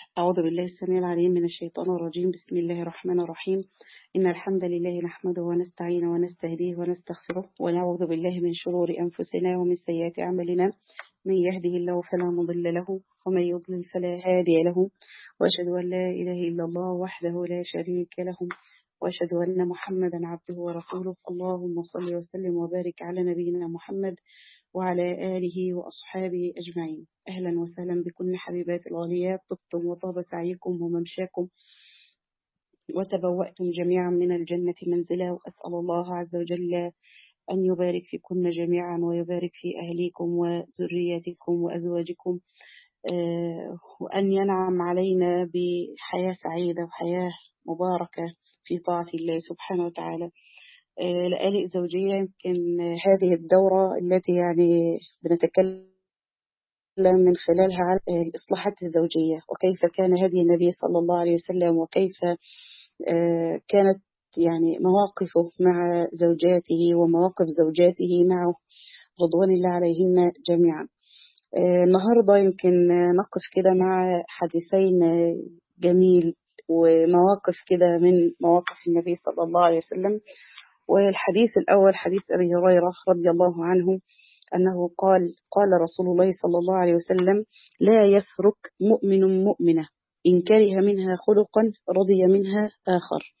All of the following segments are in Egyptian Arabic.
أعوذ بالله السميع العليم من الشيطان الرجيم بسم الله الرحمن الرحيم إن الحمد لله نحمده ونستعينه ونستهديه ونستغفره ونعوذ بالله من شرور أنفسنا ومن سيئات أعمالنا من يهده الله فلا مضل له ومن يضلل فلا هادي له وأشهد أن لا إله إلا الله وحده لا شريك له وأشهد أن محمدا عبده ورسوله اللهم صل وسلم وبارك على نبينا محمد وعلى آله وأصحابه أجمعين أهلا وسهلا بكل حبيبات الغاليات طبتم وطاب سعيكم وممشاكم وتبوأتم جميعا من الجنة منزلا وأسأل الله عز وجل أن يبارك فيكن جميعا ويبارك في أهليكم وذرياتكم وأزواجكم وأن ينعم علينا بحياة سعيدة وحياة مباركة في طاعة الله سبحانه وتعالى لآلئ زوجية يمكن هذه الدورة التي يعني بنتكلم من خلالها عن الإصلاحات الزوجية وكيف كان هدي النبي صلى الله عليه وسلم وكيف كانت يعني مواقفه مع زوجاته ومواقف زوجاته معه رضوان الله عليهن جميعا النهاردة يمكن نقف كده مع حديثين جميل ومواقف كده من مواقف النبي صلى الله عليه وسلم والحديث الأول حديث أبي هريرة رضي الله عنه أنه قال قال رسول الله صلى الله عليه وسلم لا يفرك مؤمن مؤمنة إن كره منها خلقا رضي منها آخر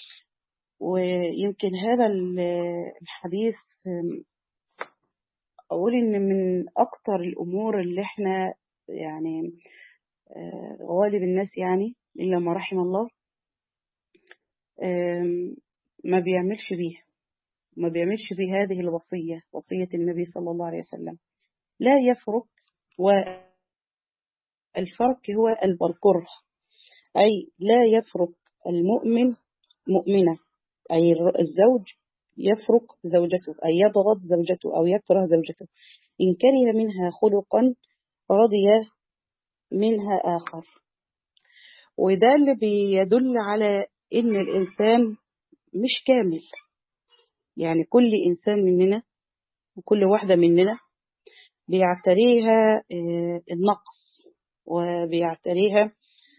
ويمكن هذا الحديث أقول إن من أكتر الأمور اللي إحنا يعني غالب الناس يعني إلا ما رحم الله ما بيعملش بيه ما بيعملش بيه هذه الوصية وصية النبي صلى الله عليه وسلم لا يفرق والفرق هو البركره أي لا يفرق المؤمن مؤمنة أي الزوج يفرق زوجته أي يضغط زوجته أو يكره زوجته إن كره منها خلقا رضي منها آخر وده اللي بيدل على إن الإنسان مش كامل يعني كل إنسان مننا وكل واحدة مننا بيعتريها النقص وبيعتريها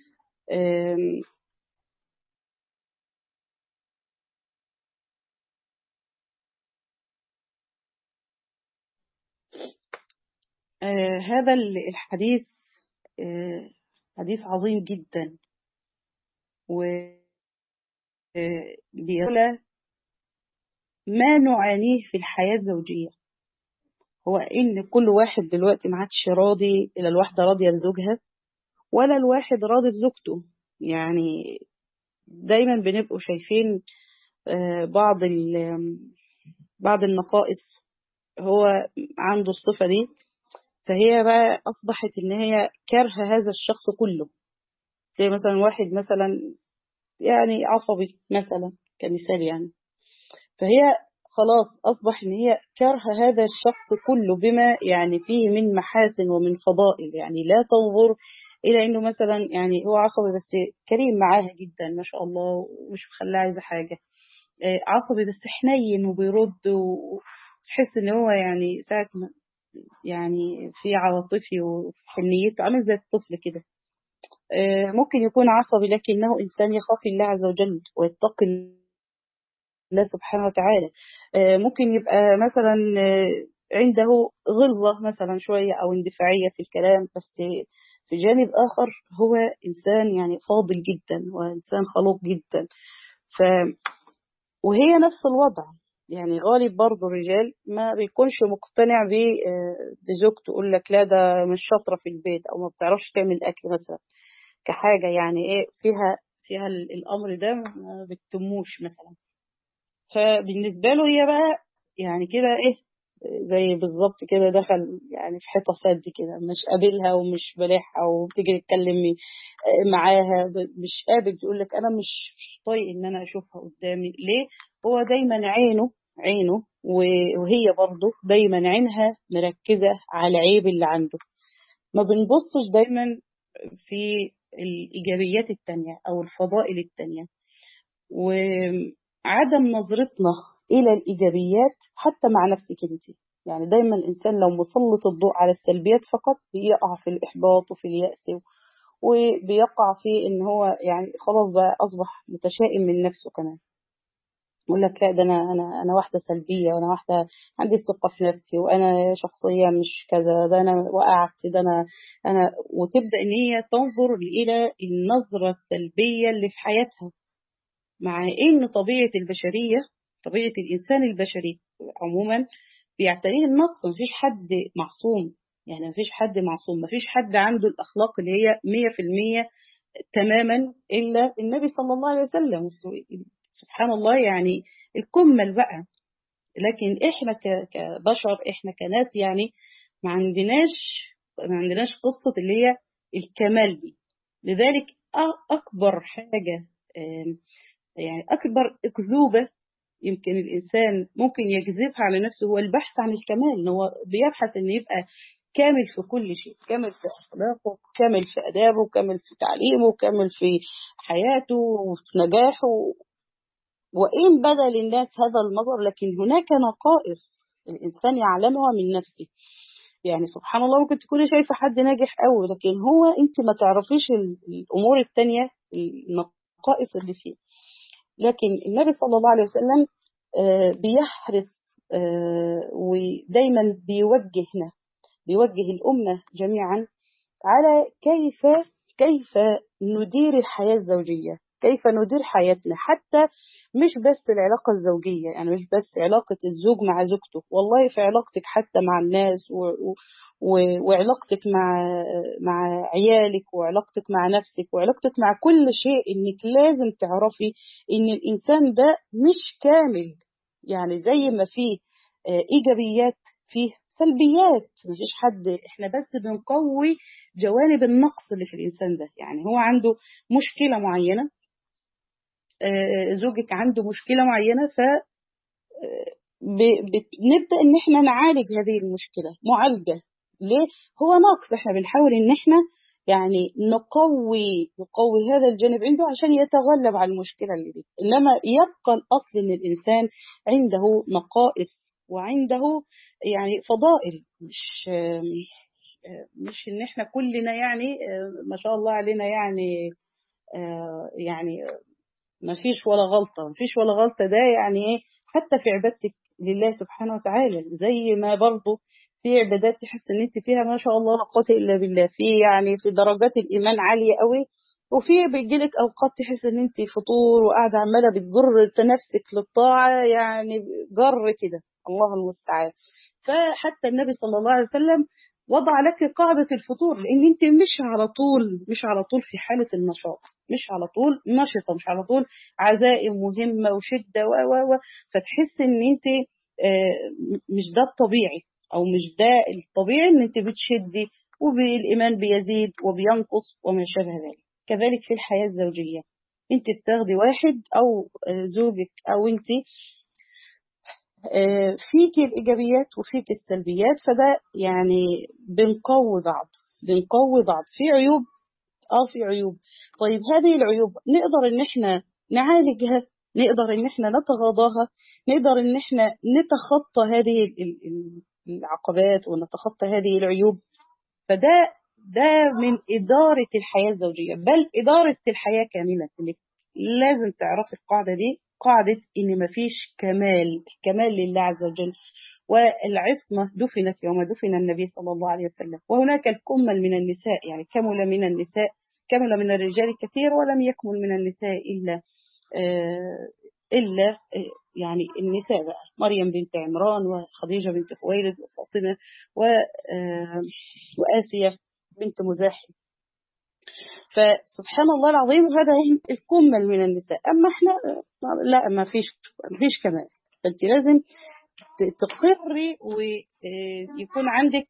هذا الحديث حديث عظيم جدا وبيقول ما نعانيه في الحياة الزوجية هو إن كل واحد دلوقتي ما عادش راضي إلى الواحدة راضية بزوجها ولا الواحد راضي بزوجته يعني دايما بنبقوا شايفين بعض بعض النقائص هو عنده الصفة دي فهي بقى أصبحت إن هي كارهة هذا الشخص كله زي مثلا واحد مثلا يعني عصبي مثلا كمثال يعني فهي خلاص أصبح إن هي كارهة هذا الشخص كله بما يعني فيه من محاسن ومن فضائل يعني لا تنظر إلى إنه مثلا يعني هو عصبي بس كريم معاها جدا ما شاء الله ومش مخليها عايزة حاجة عصبي بس حنين وبيرد وتحس إن هو يعني ساعة ما يعني في عواطفي وفي حنيته عامل زي الطفل كده ممكن يكون عصبي لكنه إنسان يخاف الله عز وجل ويتقي الله سبحانه وتعالى ممكن يبقى مثلا عنده غلظة مثلا شوية أو اندفاعية في الكلام بس في جانب آخر هو إنسان يعني فاضل جدا وإنسان خلوق جدا ف وهي نفس الوضع يعني غالب برضه الرجال ما بيكونش مقتنع بزوجته يقول لك لا ده مش شاطرة في البيت أو ما بتعرفش تعمل أكل مثلا كحاجة يعني إيه فيها فيها الأمر ده ما بتتموش مثلا فبالنسبة له هي بقى يعني كده ايه زي بالظبط كده دخل يعني في حيطة سد كده مش قابلها ومش بلاحها وبتيجي تتكلم معاها مش قابل تقول لك انا مش طايق ان انا اشوفها قدامي ليه هو دايما عينه عينه وهي برضه دايما عينها مركزة على العيب اللي عنده ما بنبصش دايما في الإيجابيات التانية أو الفضائل التانية وعدم نظرتنا إلى الإيجابيات حتى مع نفسك أنت يعني دايما الإنسان لو مسلط الضوء على السلبيات فقط يقع في الإحباط وفي اليأس وبيقع في ان هو يعني خلاص بقى اصبح متشائم من نفسه كمان يقول لك لا ده انا انا انا واحده سلبيه وانا واحده عندي ثقه في نفسي وانا شخصيه مش كذا ده انا وقعت ده انا انا وتبدا ان هي تنظر الى النظره السلبيه اللي في حياتها مع ان طبيعه البشريه طبيعه الانسان البشري عموما بيعتريه النقص مفيش حد معصوم يعني مفيش حد معصوم مفيش حد عنده الاخلاق اللي هي 100% تماما الا النبي صلى الله عليه وسلم سبحان الله يعني الكمل بقى لكن احنا كبشر احنا كناس يعني ما عندناش ما عندناش قصة اللي هي الكمال دي لذلك أكبر حاجة يعني أكبر أكذوبة يمكن الإنسان ممكن يكذبها على نفسه هو البحث عن الكمال إن هو بيبحث إن يبقى كامل في كل شيء كامل في أخلاقه كامل في أدابه كامل في تعليمه كامل في حياته وفي نجاحه وإن بدا للناس هذا المظهر لكن هناك نقائص الإنسان يعلمها من نفسه يعني سبحان الله ممكن تكوني شايفة حد ناجح قوي لكن هو أنت ما تعرفيش الأمور التانية النقائص اللي فيه لكن النبي صلى الله عليه وسلم بيحرص ودايما بيوجهنا بيوجه الأمة جميعا على كيف كيف ندير الحياة الزوجية كيف ندير حياتنا حتى مش بس العلاقة الزوجية يعني مش بس علاقة الزوج مع زوجته والله في علاقتك حتى مع الناس و... و... وعلاقتك مع مع عيالك وعلاقتك مع نفسك وعلاقتك مع كل شيء انك لازم تعرفي ان الانسان ده مش كامل يعني زي ما فيه ايجابيات فيه سلبيات مفيش حد احنا بس بنقوي جوانب النقص اللي في الانسان ده يعني هو عنده مشكله معينه زوجك عنده مشكله معينه ف بنبدا ان احنا نعالج هذه المشكله معالجه ليه هو نقص احنا بنحاول ان احنا يعني نقوي نقوي هذا الجانب عنده عشان يتغلب على المشكله اللي دي انما يبقى الاصل ان الانسان عنده نقائص وعنده يعني فضائل مش مش ان احنا كلنا يعني ما شاء الله علينا يعني يعني ما فيش ولا غلطة ما فيش ولا غلطة ده يعني ايه حتى في عبادتك لله سبحانه وتعالى زي ما برضه في عبادات تحس ان انت فيها ما شاء الله لا قوه الا بالله في يعني في درجات الايمان عاليه قوي وفي بيجيلك اوقات تحس ان انت فطور وقاعده عماله بتجر نفسك للطاعه يعني جر كده الله المستعان فحتى النبي صلى الله عليه وسلم وضع لك قاعدة الفطور لأن أنت مش على طول مش على طول في حالة النشاط مش على طول نشطة مش على طول عزائم مهمة وشدة و و و فتحس إن أنت مش ده الطبيعي أو مش ده الطبيعي إن أنت بتشدي وبالإيمان بيزيد وبينقص وما شابه ذلك كذلك في الحياة الزوجية أنت بتاخدي واحد أو زوجك أو أنت فيك الإيجابيات وفيك السلبيات فده يعني بنقوي بعض بنقوي بعض في عيوب اه في عيوب طيب هذه العيوب نقدر ان احنا نعالجها نقدر ان احنا نتغاضاها نقدر ان احنا نتخطى هذه العقبات ونتخطى هذه العيوب فده ده من إدارة الحياة الزوجية بل إدارة الحياة كاملة لازم تعرفي القاعدة دي قاعدة إن مفيش كمال الكمال لله عز وجل والعصمة دفنت يوم دفن النبي صلى الله عليه وسلم وهناك الكمل من النساء يعني كمل من النساء كمل من الرجال كثير ولم يكمل من النساء إلا آه إلا آه يعني النساء بقى مريم بنت عمران وخديجة بنت خويلد وفاطمة آه وآسيا بنت مزاحم فسبحان الله العظيم هذا الكمل من النساء أما احنا لا ما فيش ما فيش كمال فأنت لازم تقري ويكون عندك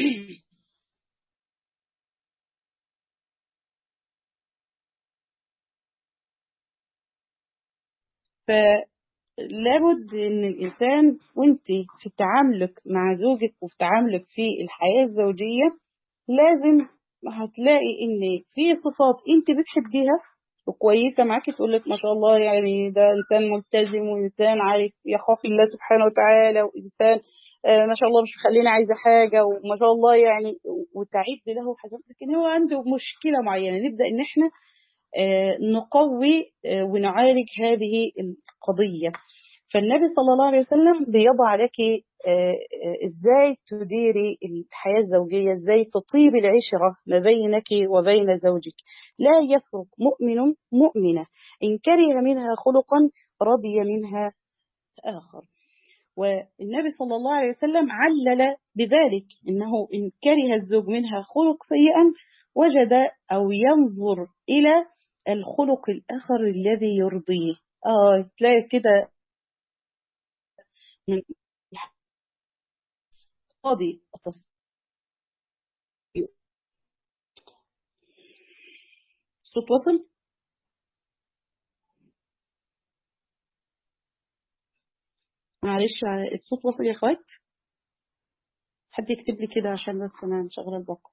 فلابد ان الانسان وانت في تعاملك مع زوجك وفي تعاملك في الحياه الزوجيه لازم هتلاقي ان في صفات انت بتحبيها وكويسه معاكي تقول لك ما شاء الله يعني ده انسان ملتزم وانسان عارف يخاف الله سبحانه وتعالى وانسان آه ما شاء الله مش مخليني عايزة حاجة وما شاء الله يعني وتعد له حسنات لكن هو عنده مشكلة معينة نبدأ إن إحنا آه نقوي آه ونعالج هذه القضية فالنبي صلى الله عليه وسلم بيضع لك ازاي تديري الحياة الزوجية ازاي تطيب العشرة ما بينك وبين زوجك لا يفرق مؤمن مؤمنة إن كره منها خلقا رضي منها آخر والنبي صلى الله عليه وسلم علل بذلك إنه إن كره الزوج منها خلق سيئا وجد أو ينظر إلى الخلق الآخر الذي يرضيه آه تلاقي كده من قاضي الصوت وصل معلش الصوت وصل يا اخوات حد يكتب لي كده عشان بس انا مشغله الباقة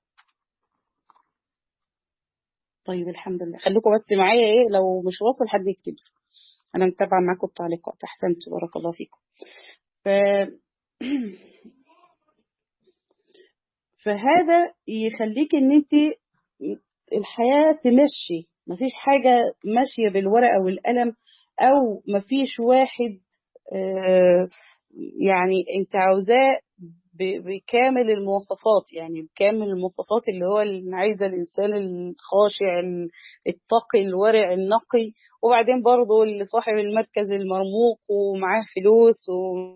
طيب الحمد لله خليكم بس معايا ايه لو مش واصل حد يكتب لي انا متابعه معاكم التعليقات احسنت بارك الله فيكم ف... فهذا يخليك ان انت الحياة تمشي مفيش حاجة ماشية بالورقة والقلم او مفيش واحد آه يعني انت عاوزاه بكامل المواصفات يعني بكامل المواصفات اللي هو اللي عايزه الانسان الخاشع التقي الورع النقي وبعدين برضه اللي صاحب المركز المرموق ومعاه فلوس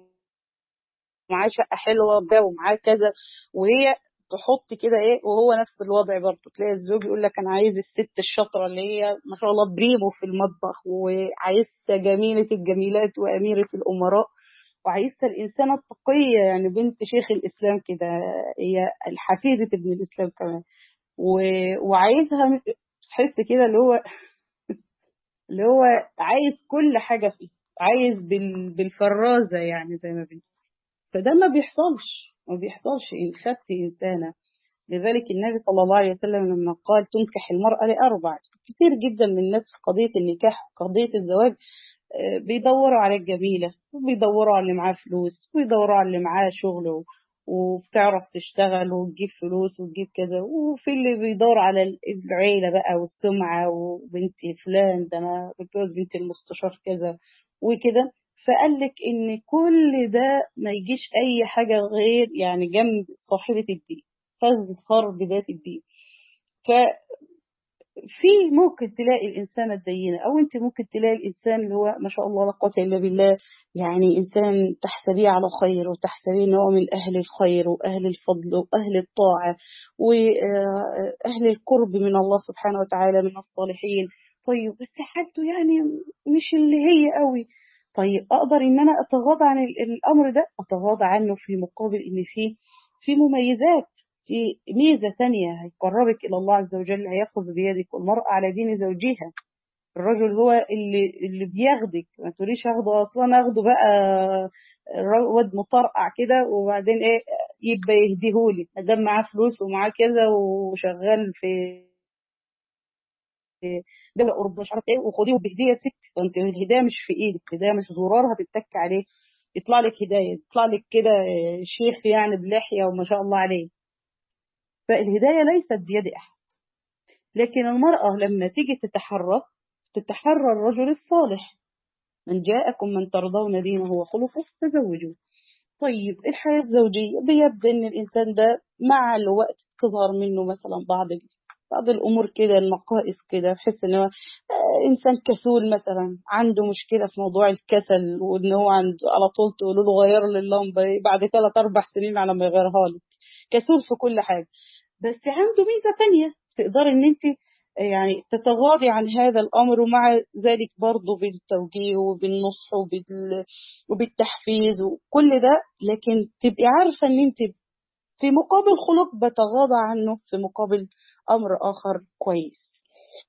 ومعاه شقه حلوه ده ومعاه كذا وهي تحط كده ايه وهو نفس الوضع برضه تلاقي الزوج يقول لك انا عايز الست الشاطره اللي هي ما شاء الله بريمو في المطبخ وعايزة جميله الجميلات واميره الامراء وعايزة الإنسانة التقية يعني بنت شيخ الإسلام كده هي الحفيدة ابن الإسلام كمان و... وعايزها تحس كده اللي هو اللي هو عايز كل حاجة فيه عايز بال... بالفرازة يعني زي ما بنت فده ما بيحصلش ما بيحصلش إن خدت إنسانة لذلك النبي صلى الله عليه وسلم لما قال تنكح المرأة لأربع كثير جدا من الناس في قضية النكاح وقضية الزواج بيدوروا على الجميلة وبيدوروا على اللي معاه فلوس وبيدوروا على اللي معاه شغل وبتعرف تشتغل وتجيب فلوس وتجيب كذا وفي اللي بيدور على العيلة بقى والسمعة وبنت فلان ده أنا بتجوز بنت المستشار كذا وكده فقال لك إن كل ده ما يجيش أي حاجة غير يعني جنب صاحبة الدين تظهر بذات الدين ف في ممكن تلاقي الإنسان الدينة أو أنت ممكن تلاقي الإنسان اللي هو ما شاء الله لا قوة إلا بالله يعني إنسان تحسبيه على خير وتحسبيه إن هو من أهل الخير وأهل الفضل وأهل الطاعة وأهل القرب من الله سبحانه وتعالى من الصالحين طيب بس حالته يعني مش اللي هي قوي طيب أقدر إن أنا أتغاضى عن الأمر ده أتغاضى عنه في مقابل إن فيه في مميزات في ميزة ثانية هيقربك إلى الله عز وجل هياخذ بيدك والمرأة على دين زوجها الرجل هو اللي اللي بياخدك ما تقوليش اخده اصلا اخده بقى واد مطرقع كده وبعدين ايه يبقى يهديهولي ما دام معاه فلوس ومعاه كذا وشغال في دولة أوروبا مش عارف إيه وخديه بهدية يا ست فأنت الهداية مش في إيدك الهداية مش زرار هتتك عليه يطلع لك هداية يطلع لك كده شيخ يعني بلحية وما شاء الله عليه فالهداية ليست بيد أحد لكن المرأة لما تيجي تتحرى تتحرى الرجل الصالح من جاءكم من ترضون دينه وخلقه فزوجوه طيب الحياة الزوجية بيبدأ ان الانسان ده مع الوقت تظهر منه مثلا بعض بعض الامور كده النقائص كده بحس ان هو انسان كسول مثلا عنده مشكله في موضوع الكسل وان هو عنده على طول تقولوا له غير لي اللمبه بعد ثلاث اربع سنين على ما يغيرها لك كسول في كل حاجه بس عنده ميزه ثانيه تقدر ان انت يعني تتغاضي عن هذا الأمر ومع ذلك برضه بالتوجيه وبالنصح وبال... وبالتحفيز وكل ده لكن تبقي عارفة ان انت في مقابل خلق بتغاضى عنه في مقابل أمر آخر كويس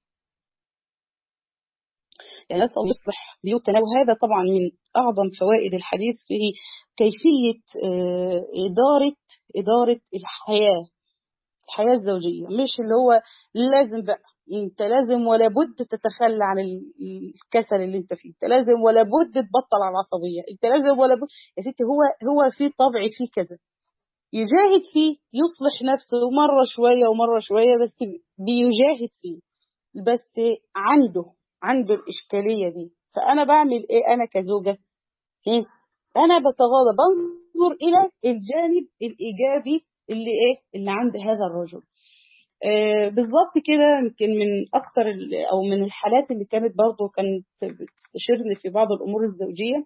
يعني نسأل يصلح بيوتنا وهذا طبعا من أعظم فوائد الحديث في كيفية إدارة إدارة الحياة الحياة الزوجية مش اللي هو لازم بقى انت لازم ولا بد تتخلى عن ال- الكسل اللي انت فيه انت لازم ولا بد تبطل على العصبيه انت لازم ولا بد يا ستي هو هو في طبع فيه كذا يجاهد فيه يصلح نفسه مرة شوية ومرة شوية بس بيجاهد فيه بس عنده عنده الإشكالية دي فأنا بعمل إيه أنا كزوجة إيه؟ أنا بتغاضى بنظر إلى الجانب الإيجابي اللي إيه اللي عند هذا الرجل آه بالظبط كده يمكن من أكتر ال- أو من الحالات اللي كانت برضه كانت بتستشيرني في بعض الأمور الزوجية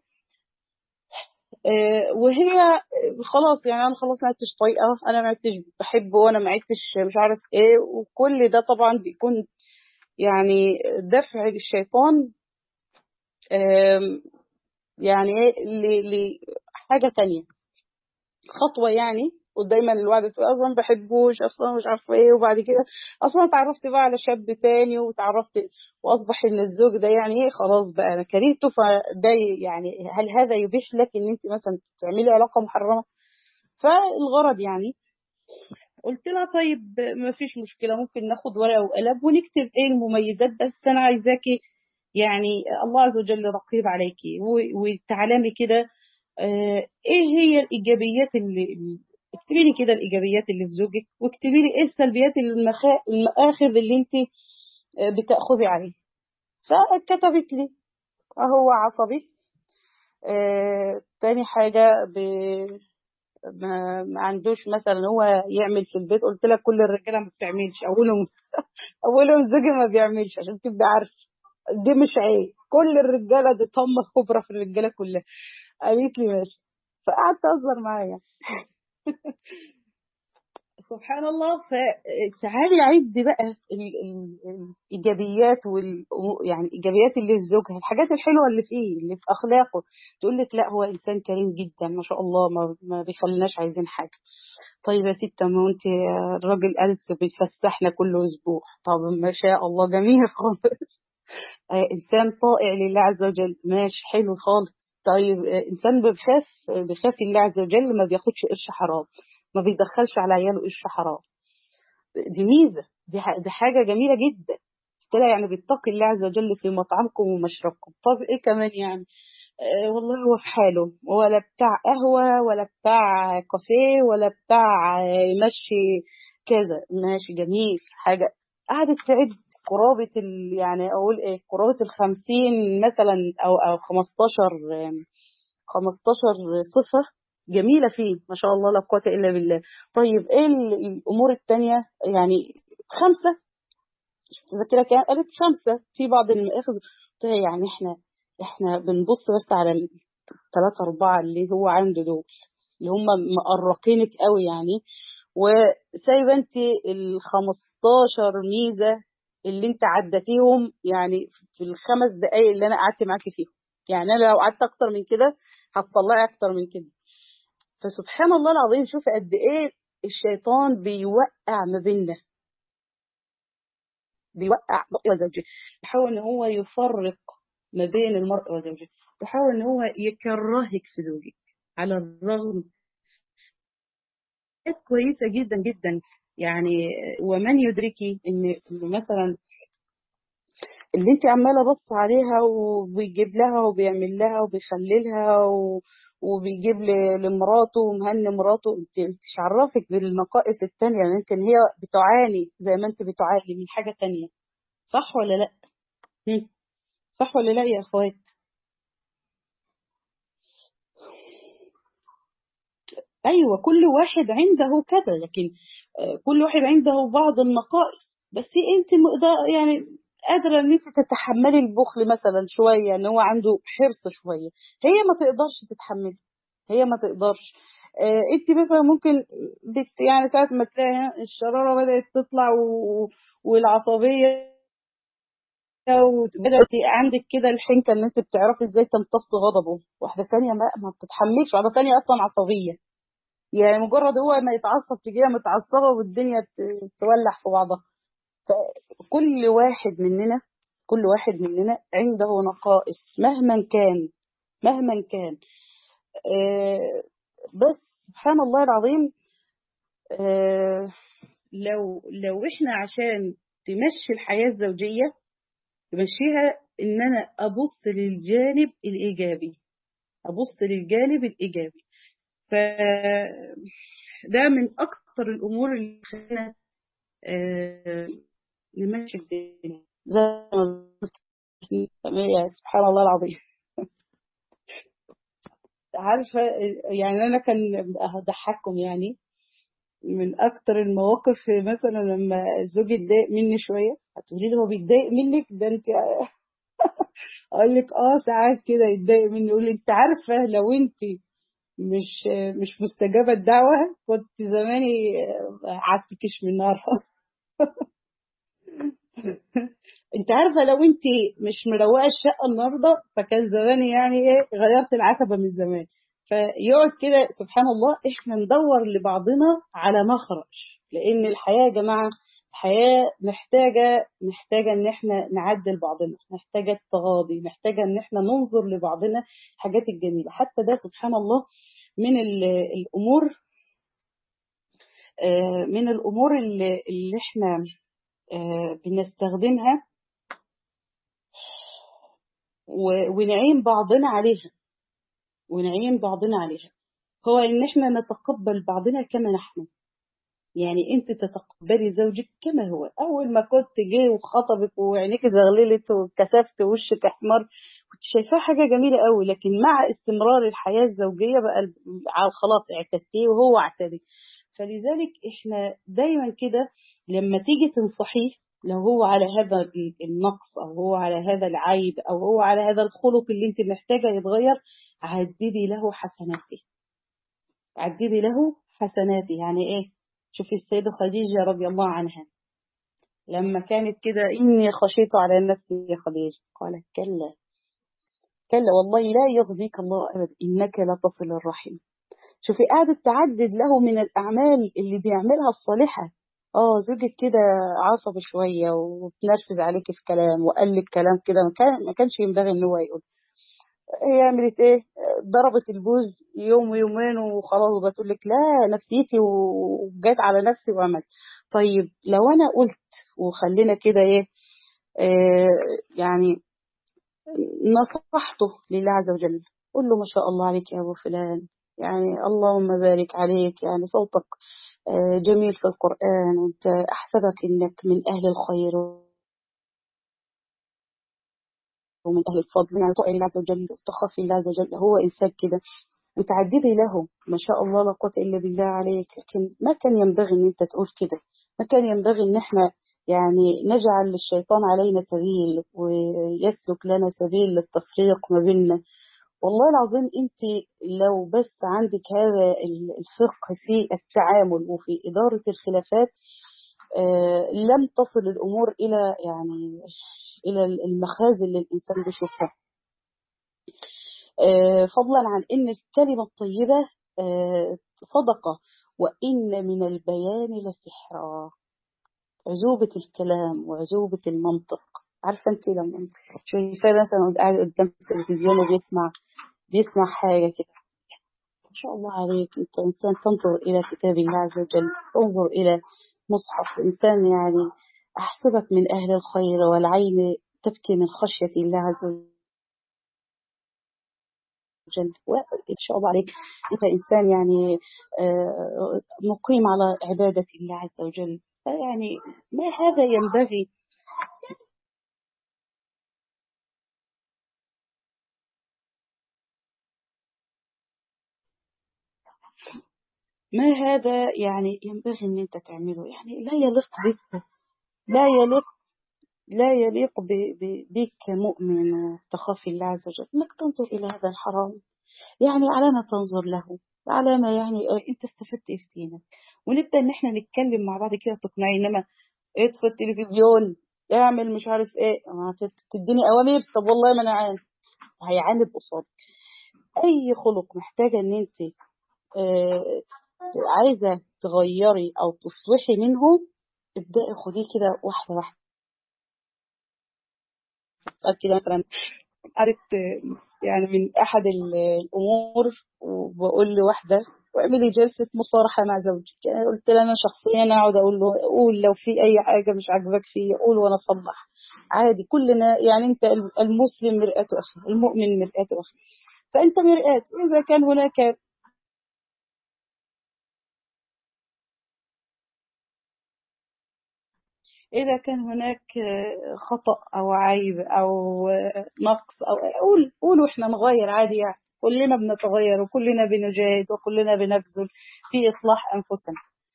آه، وهي آه، خلاص يعني انا خلاص ما عدتش طايقه انا ما عدتش بحبه وانا ما عدتش مش عارف ايه وكل ده طبعا بيكون يعني دفع للشيطان آم، يعني ايه ل- لحاجه تانية خطوه يعني ودايما الواحد تقول اصلا ما بحبوش اصلا مش عارفه ايه وبعد كده اصلا اتعرفت بقى على شاب تاني وتعرفت واصبح ان الزوج ده يعني ايه خلاص بقى انا كرهته فده يعني هل هذا يبيح لك ان انت مثلا تعملي علاقه محرمه فالغرض يعني قلت لها طيب ما فيش مشكلة ممكن ناخد ورقة وقلم ونكتب ايه المميزات بس انا عايزاكي يعني الله عز وجل رقيب عليكي و- وتعلمي كده آه، ايه هي الايجابيات اللي اللي- اكتبي لي كده الايجابيات اللي في زوجك واكتبي لي ايه السلبيات المخا... المآخذ اللي انت آه، بتأخذي عليه فكتبت لي هو عصبي آه، تاني حاجة ب... ما, ما عندوش مثلا هو يعمل في البيت قلت لك كل الرجاله ما بتعملش اولهم اولهم زوجي ما بيعملش عشان تبقى عارف دي مش عيب كل الرجاله دي طمه كبرى في الرجاله كلها قالت لي ماشي فقعدت اهزر معايا سبحان الله فتعالي عد بقى ال- ال- الايجابيات وال يعني الايجابيات اللي في زوجها الحاجات الحلوه اللي فيه اللي في اخلاقه تقول لك لا هو انسان كريم جدا ما شاء الله ما, ما بيخليناش عايزين حاجه طيب يا ستة ما انت الراجل ألف بيفسحنا كل أسبوع طب ما شاء الله جميل خالص آه، إنسان طائع لله عز وجل ماشي حلو خالص طيب آه، إنسان بيخاف بيخاف لله عز وجل ما بياخدش قرش حرام ما بيدخلش على عياله قرش حرام دي ميزة دي ح- دي حاجة جميلة جدا كده يعني بيتقي الله عز وجل في مطعمكم ومشربكم طب ايه كمان يعني آه، والله هو في حاله ولا بتاع قهوة ولا بتاع كافيه ولا بتاع آه، يمشي كذا ماشي جميل حاجة قعدت تعد قرابة ال يعني أقول إيه قرابة الخمسين مثلا أو أو خمستاشر آم، خمستاشر صفة جميلة فيه ما شاء الله لا قوة إلا بالله طيب إيه ال- الأمور التانية يعني خمسة ذاكرة كام قالت خمسة في بعض المآخذ قلت لها يعني إحنا إحنا بنبص بس على الثلاثة أربعة اللي هو عنده دول اللي هم مقرقينك قوي يعني وسايبه انت ال 15 ميزه اللي انت عدتيهم يعني في الخمس دقائق اللي انا قعدت معاكي فيهم يعني انا لو قعدت اكتر من كده هتطلعي اكتر من كده فسبحان الله العظيم شوف قد ايه الشيطان بيوقع ما بيننا بيوقع مرء وزوجه بيحاول ان هو يفرق ما بين المرء وزوجه بيحاول ان هو يكرهك في زوجك على الرغم حاجات كويسة جدا جدا يعني ومن يدركي ان إن مثلا اللي انت عمالة بص عليها وبيجيب لها وبيعمل لها وبيخللها و... وبيجيب ل- لمراته ومهن مراته انت انت مش عرفك بالنقائص التانية يعني يمكن هي بتعاني زي ما انت بتعاني من حاجة تانية صح ولا لا؟ هم، صح ولا لا يا اخوات؟ ايوه كل واحد عنده كذا لكن آه، كل واحد عنده بعض النقائص بس انت مقدر يعني قادره ان انت تتحملي البخل مثلا شويه ان هو عنده حرص شويه هي ما تقدرش تتحمله هي ما تقدرش آه، انت مثلا ممكن بت يعني ساعه ما تلاقي الشراره بدات تطلع و... والعصبيه وبدات عندك كده الحنكه ان انت بتعرفي ازاي تمتص غضبه واحده ثانيه ما ما بتتحملش واحده ثانيه اصلا عصبيه يعني مجرد هو ما يتعصب تجيها متعصبة والدنيا ت- تولع في بعضها فكل واحد مننا كل واحد مننا عنده نقائص مهما كان مهما كان آه، بس سبحان الله العظيم آه، لو لو احنا عشان تمشي الحياة الزوجية تمشيها إن أنا أبص للجانب الإيجابي أبص للجانب الإيجابي فده من أكثر الأمور اللي خلينا آه، نمشي الدنيا زي ما قلت يا سبحان الله العظيم عارفة يعني أنا كان هضحككم يعني من أكتر المواقف مثلا لما زوجي اتضايق مني شوية هتقولي لي هو بيتضايق منك ده أنت أقول لك أه ساعات كده يتضايق مني يقول لي أنت عارفة لو أنت مش مش مستجابة الدعوة كنت زماني عدتكش من النار انت عارفه لو انت مش مروقه الشقه النهارده فكان زماني يعني ايه غيرت العتبه من زمان فيقعد كده سبحان الله احنا ندور لبعضنا على مخرج لان الحياه يا جماعه الحياه محتاجه محتاجه ان احنا نعدل بعضنا محتاجه التغاضي محتاجه ان احنا ننظر لبعضنا الحاجات الجميله حتى ده سبحان الله من ال- الامور آه، من الامور اللي اللي احنا آه، بنستخدمها و- ونعين بعضنا عليها ونعين بعضنا عليها هو ان احنا نتقبل بعضنا كما نحن يعني انت تتقبلي زوجك كما هو اول ما كنت جه وخطبك وعينيك زغللت وكسفت وشك احمر كنت شايفاه حاجه جميله قوي لكن مع استمرار الحياه الزوجيه بقى ال- ع- خلاص اعتدتيه وهو اعتدي فلذلك احنا دايما كده لما تيجي تنصحيه لو هو على هذا ال- النقص او هو على هذا العيب او هو على هذا الخلق اللي انت محتاجه يتغير عددي له حسناته عددي له حسناته يعني ايه شوفي السيدة خديجة رضي الله عنها لما كانت كده إني خشيت على نفسي يا خديجة قالت كلا كلا والله لا يخزيك الله أبدا إنك لا تصل الرحم شوفي قعدت تعدد له من الأعمال اللي بيعملها الصالحة اه زوجك كده عصبي شوية وتنرفز عليك في كلام وقال لك كلام كده ما كان ما كانش ينبغي ان هو يقول هي عملت ايه ضربت البوز يوم ويومين وخلاص بتقول لك لا نفسيتي وجات على نفسي وعملت طيب لو انا قلت وخلينا كده ايه آه يعني نصحته لله عز وجل قل له ما شاء الله عليك يا ابو فلان يعني اللهم بارك عليك يعني صوتك آه جميل في القرآن وانت احسبك انك من اهل الخير ومن أهل الفضل يعني تطيع الله عز وجل وتخافي الله عز وجل هو إنسان كده وتعددي له ما شاء الله لا قوة إلا بالله عليك لكن ما كان ينبغي إن أنت تقول كده ما كان ينبغي إن إحنا يعني نجعل الشيطان علينا سبيل ويسلك لنا سبيل للتفريق ما بيننا والله العظيم أنت لو بس عندك هذا الفقه في التعامل وفي إدارة الخلافات آه لم تصل الأمور إلى يعني إلى المخازن اللي الإنسان بيشوفها آه فضلا عن إن الكلمة الطيبة آه صدقة وإن من البيان لسحرا عزوبة الكلام وعزوبة المنطق عارفة انت لما شايفاه مثلا قاعد قدام التلفزيون وبيسمع بيسمع حاجة كده ما شاء الله عليك انت انسان تنظر الى كتاب الله عز وجل تنظر الى مصحف انسان يعني احسبك من اهل الخير والعين تبكي من خشية الله عز وجل وإن شاء الله عليك أنت إنسان يعني مقيم على عبادة الله عز وجل يعني ما هذا ينبغي ما هذا يعني ينبغي ان انت تعمله يعني لا يليق بك لا يليق لا يليق بك كمؤمن وتخافي الله عز وجل انك تنظر الى هذا الحرام يعني على ما تنظر له على ما يعني انت استفدت ايه في دينك ونبدا ان احنا نتكلم مع بعض كده تقنعي انما اطفي التلفزيون اعمل مش عارف ايه تديني اوامر طب والله ما انا عارف هيعاند قصادك اي خلق محتاجه ان انت آه عايزه تغيري او تصلحي منه ابدأي خديه كده واحده واحده كده مثلا عرفت يعني من احد الامور وبقول لواحده واعملي جلسة مصارحة مع زوجك يعني قلت لها أنا شخصيا أقعد أقول له قول لو في أي حاجة مش عاجباك فيا قول وأنا أصلح عادي كلنا يعني أنت المسلم مرآة أخي المؤمن مرآة أخي فأنت مرآة إذا كان هناك إذا كان هناك خطأ أو عيب أو نقص أو قول قولوا إحنا نغير عادي يعني كلنا بنتغير وكلنا بنجاهد وكلنا بنبذل في إصلاح أنفسنا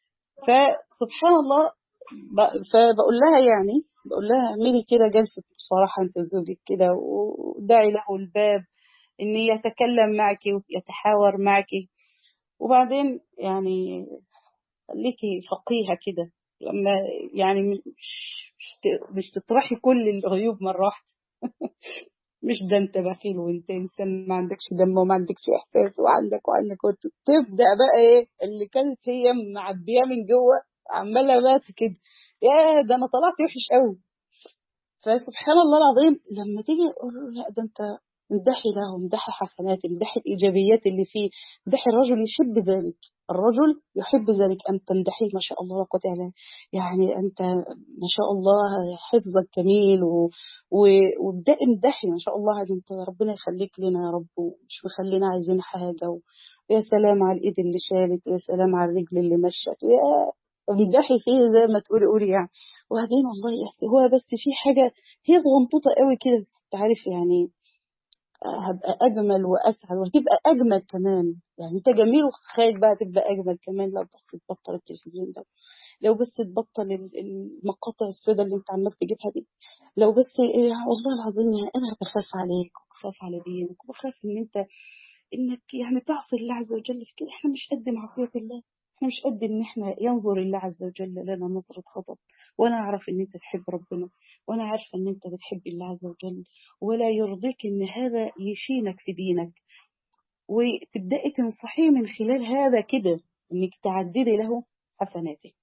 فسبحان الله فبقول لها يعني بقول لها اعملي كده جلسة بصراحة أنت زوجك كده ودعي له الباب إن يتكلم معك ويتحاور معك وبعدين يعني خليكي فقيهة كده لما يعني مش مش تطرحي كل العيوب مرة واحدة مش ده انت بخيل وانت انسان ما عندكش دم وما عندكش احساس وعندك وعندك تبدا بقى ايه اللي كانت هي معبيه من جوه عماله بقى كده يا ده انا طلعت وحش قوي فسبحان الله العظيم لما تيجي تقول لا ده انت امدحي له امدحي حسناته امدحي الايجابيات اللي فيه امدحي الرجل يحب ذلك الرجل يحب ذلك ان تمدحيه ما شاء الله لا قوه الا يعني انت ما شاء الله حفظك جميل و... و... وابدأ امدحي ما شاء الله انت ربنا يخليك لنا يا رب ومش مخلينا عايزين حاجه و... ويا سلام على الايد اللي شالت ويا سلام على الرجل اللي مشت ويا امدحي فيه زي ما تقولي قولي يعني وبعدين والله هو بس في حاجه هي صغنطوطه قوي كده تعرف يعني هبقى اجمل واسعد وهتبقى اجمل كمان يعني انت جميل وخايف بقى تبقى اجمل كمان لو بس تبطل التلفزيون ده لو بس تبطل المقاطع السوداء اللي انت عمال تجيبها دي لو بس إيه والله العظيم يعني انا بخاف عليك وبخاف على دينك وبخاف ان انت انك يعني تعصي الله عز وجل في كده احنا مش قد معصيه الله احنا مش قد ان احنا ينظر الله عز وجل لنا نظرة خطب وانا اعرف ان انت تحب ربنا وانا عارفة ان انت بتحب الله عز وجل ولا يرضيك ان هذا يشينك في دينك وتبدأي تنصحيه من خلال هذا كده انك تعددي له حسناته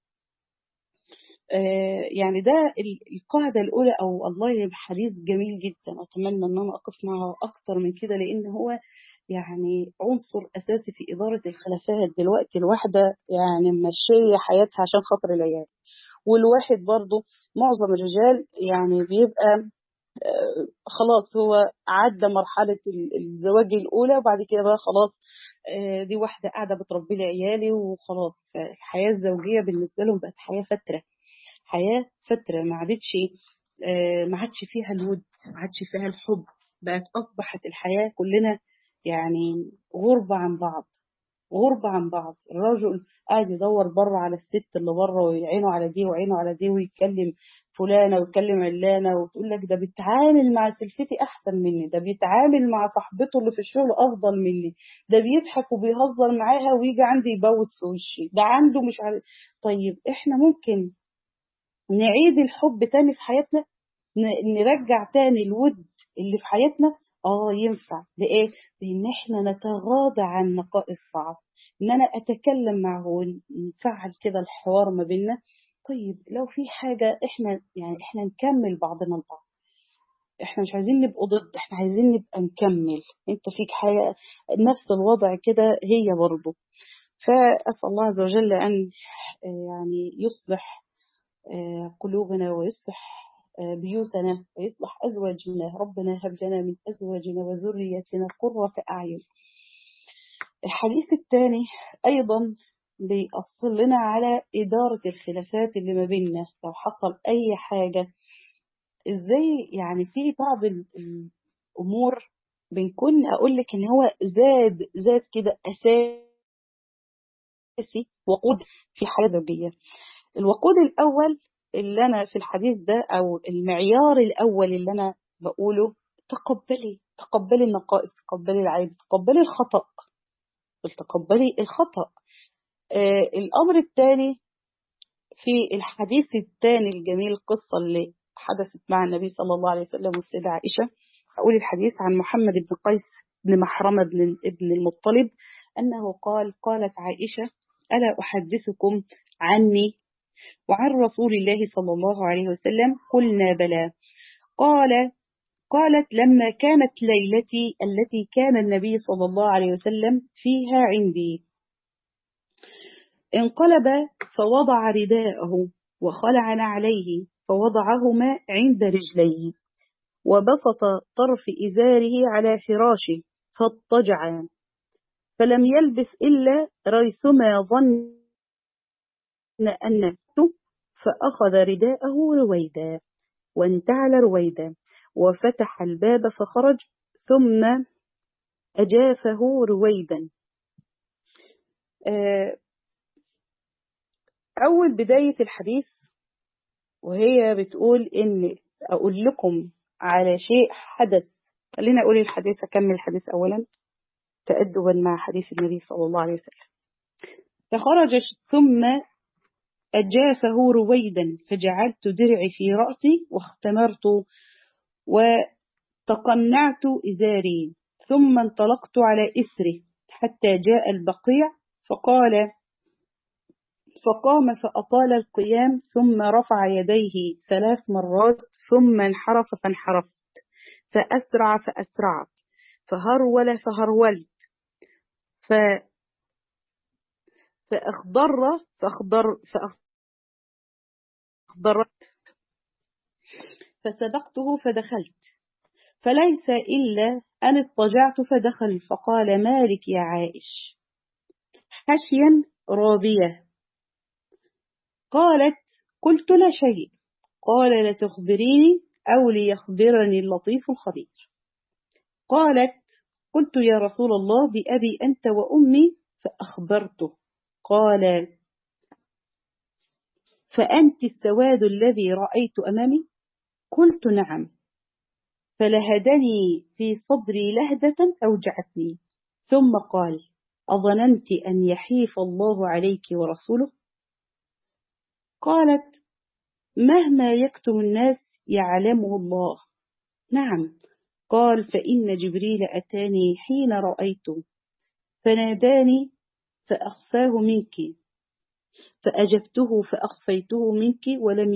آه يعني ده القاعدة الأولى أو الله حديث جميل جدا أتمنى أن أنا أقف معه أكتر من كده لأن هو يعني عنصر أساسي في إدارة الخلافات دلوقتي الواحدة يعني ماشية حياتها عشان خاطر العيال والواحد برضه معظم الرجال يعني بيبقى آه خلاص هو عدى مرحلة الزواج الأولى وبعد كده بقى خلاص آه دي واحدة قاعدة بتربي لي عيالي وخلاص فالحياة الزوجية بالنسبة لهم بقت حياة فترة حياة فترة ما عادتش آه ما عادش فيها الود ما عادش فيها الحب بقت أصبحت الحياة كلنا يعني غربة عن بعض غربة عن بعض الرجل قاعد يدور بره على الست اللي بره ويعينه على دي وعينه على دي ويتكلم فلانة ويتكلم علانة وتقول لك ده بيتعامل مع سلفتي أحسن مني ده بيتعامل مع صاحبته اللي في الشغل أفضل مني ده بيضحك وبيهزر معاها ويجي عندي يبوس في وشي ده عنده مش عارف طيب احنا ممكن نعيد الحب تاني في حياتنا نرجع تاني الود اللي في حياتنا اه ينفع بايه بان احنا نتغاضى عن نقائص بعض ان انا اتكلم معه ونفعل كده الحوار ما بيننا طيب لو في حاجة احنا يعني احنا نكمل بعضنا البعض احنا مش عايزين نبقى ضد احنا عايزين نبقى نكمل انت فيك حاجة نفس الوضع كده هي برضه فأسأل الله عز وجل أن يعني يصلح قلوبنا ويصلح بيوتنا ويصلح أزواجنا ربنا هب لنا من أزواجنا وذريتنا قرة أعين الحديث الثاني أيضا بيأصل لنا على إدارة الخلافات اللي ما بيننا لو حصل أي حاجة إزاي يعني في بعض الأمور بنكون أقول لك إن هو زاد زاد كده أساسي وقود في الحياة الزوجية الوقود الأول اللي أنا في الحديث ده أو المعيار الأول اللي أنا بقوله تقبلي تقبلي النقائص تقبلي العيب تقبلي الخطأ تقبلي الخطأ آه الأمر الثاني في الحديث الثاني الجميل القصة اللي حدثت مع النبي صلى الله عليه وسلم والسيدة عائشة أقول الحديث عن محمد بن قيس بن محرمة بن ابن المطلب أنه قال قالت عائشة ألا أحدثكم عني وعن رسول الله صلى الله عليه وسلم قلنا بلى قال قالت لما كانت ليلتي التي كان النبي صلى الله عليه وسلم فيها عندي انقلب فوضع رداءه وخلع عليه فوضعهما عند رجليه وبسط طرف إزاره على فراشه فاضطجعا فلم يلبث إلا ريثما ظن أنه فأخذ رداءه رويدا وانتعل رويدا وفتح الباب فخرج ثم أجافه رويدا أول بداية الحديث وهي بتقول إن أقول لكم على شيء حدث خلينا أقول الحديث أكمل الحديث أولا تأدبا مع حديث النبي صلى الله عليه وسلم فخرج ثم أجافه رويدا فجعلت درعي في رأسي واختمرت وتقنعت إزاري ثم انطلقت على إثره حتى جاء البقيع فقال فقام فأطال القيام ثم رفع يديه ثلاث مرات ثم انحرف فانحرفت فأسرع فأسرعت فهرول فهرولت ف فأخضر فأخضر فأخضرت فسبقته فدخلت فليس إلا أن اضطجعت فدخل فقال مالك يا عائش حشيا رابية قالت قلت لا شيء قال لتخبريني أو ليخبرني اللطيف الخبير قالت قلت يا رسول الله بأبي أنت وأمي فأخبرته قال فأنت السواد الذي رأيت أمامي قلت نعم فلهدني في صدري لهدة أوجعتني ثم قال أظننت أن يحيف الله عليك ورسوله قالت مهما يكتم الناس يعلمه الله نعم قال فإن جبريل أتاني حين رأيته فناداني فأخفاه منك فأجبته فأخفيته منك ولم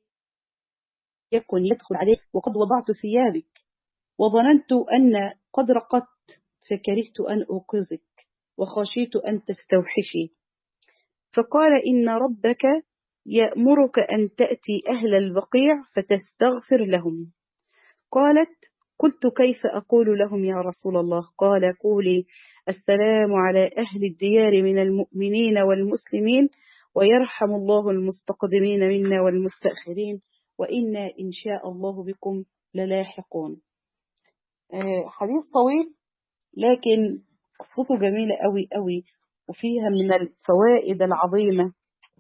يكن يدخل عليه وقد وضعت ثيابك وظننت أن قد رقدت فكرهت أن أوقظك وخشيت أن تستوحشي فقال إن ربك يأمرك أن تأتي أهل البقيع فتستغفر لهم قالت قلت كيف أقول لهم يا رسول الله قال قولي السلام على أهل الديار من المؤمنين والمسلمين ويرحم الله المستقدمين منا والمستأخرين وإنا إن شاء الله بكم للاحقون حديث طويل لكن قصته جميلة قوي قوي وفيها من الفوائد العظيمة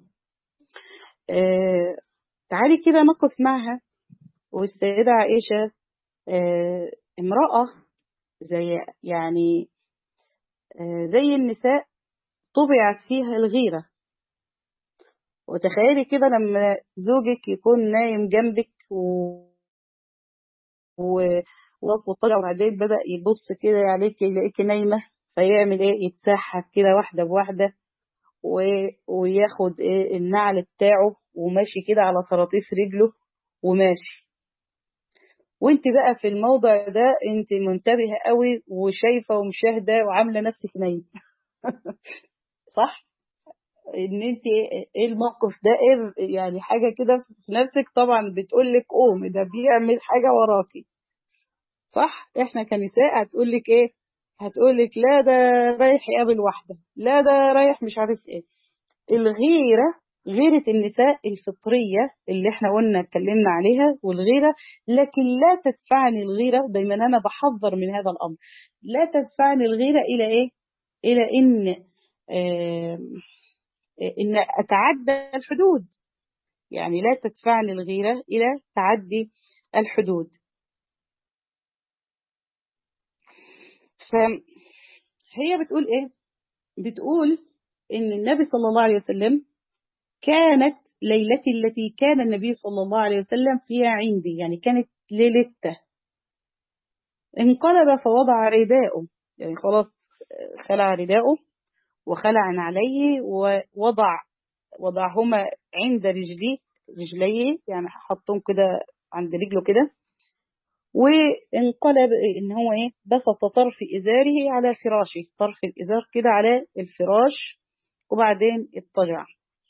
آه تعالي كده نقف معها والسيدة عائشة آه امرأة زي يعني آه زي النساء طبعت فيها الغيرة وتخيلي كده لما زوجك يكون نايم جنبك و وخلاص وطلع وبعدين بدأ يبص كده عليك يلاقيك نايمة فيعمل ايه يتسحب كده واحدة بواحدة و... وياخد ايه النعل بتاعه وماشي كده على طراطيف رجله وماشي وانت بقى في الموضع ده انت منتبهة قوي وشايفة ومشاهدة وعاملة نفسك نايمة صح ان انت ايه الموقف ده ايه يعني حاجة كده في نفسك طبعا بتقول لك قوم ده بيعمل حاجة وراكي صح احنا كنساء هتقول لك ايه هتقول لك لا ده رايح يقابل واحدة لا ده رايح مش عارف ايه الغيرة غيرة النساء الفطرية اللي احنا قلنا اتكلمنا عليها والغيرة لكن لا تدفعني الغيرة دايما انا بحذر من هذا الامر لا تدفعني الغيرة الى ايه الى ان اه ان اتعدى الحدود يعني لا تدفعني الغيرة الى تعدي الحدود فهي بتقول ايه بتقول ان النبي صلى الله عليه وسلم كانت ليلتي التي كان النبي صلى الله عليه وسلم فيها عندي يعني كانت ليلته انقلب فوضع رداءه يعني خلاص خلع رداءه وخلع عليه ووضع وضعهما عند رجليه رجليه يعني حطهم كده عند رجله كده وانقلب ان هو ايه بسط طرف ازاره على فراشه طرف الازار كده على الفراش وبعدين اضطجع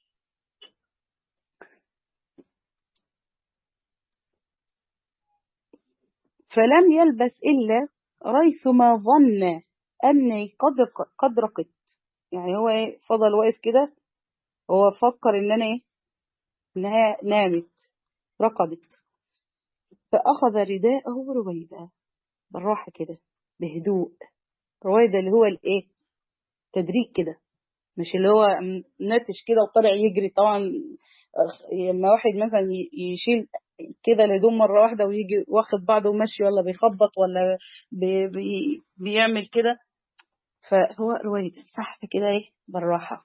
فلم يلبث إلا ريثما ظن أني قد قد رقدت يعني هو ايه فضل واقف كده هو فكر ان انا ايه انها نامت رقدت فأخذ رداءه رويدا بالراحة كده بهدوء رويدا اللي هو الايه تدريج كده مش اللي هو نتش كده وطلع يجري طبعا لما واحد مثلا يشيل كده الهدوم مرة واحدة ويجي واخد بعضه ومشي ولا بيخبط ولا بي بي بيعمل كده فهو رويدا صح كده ايه بالراحة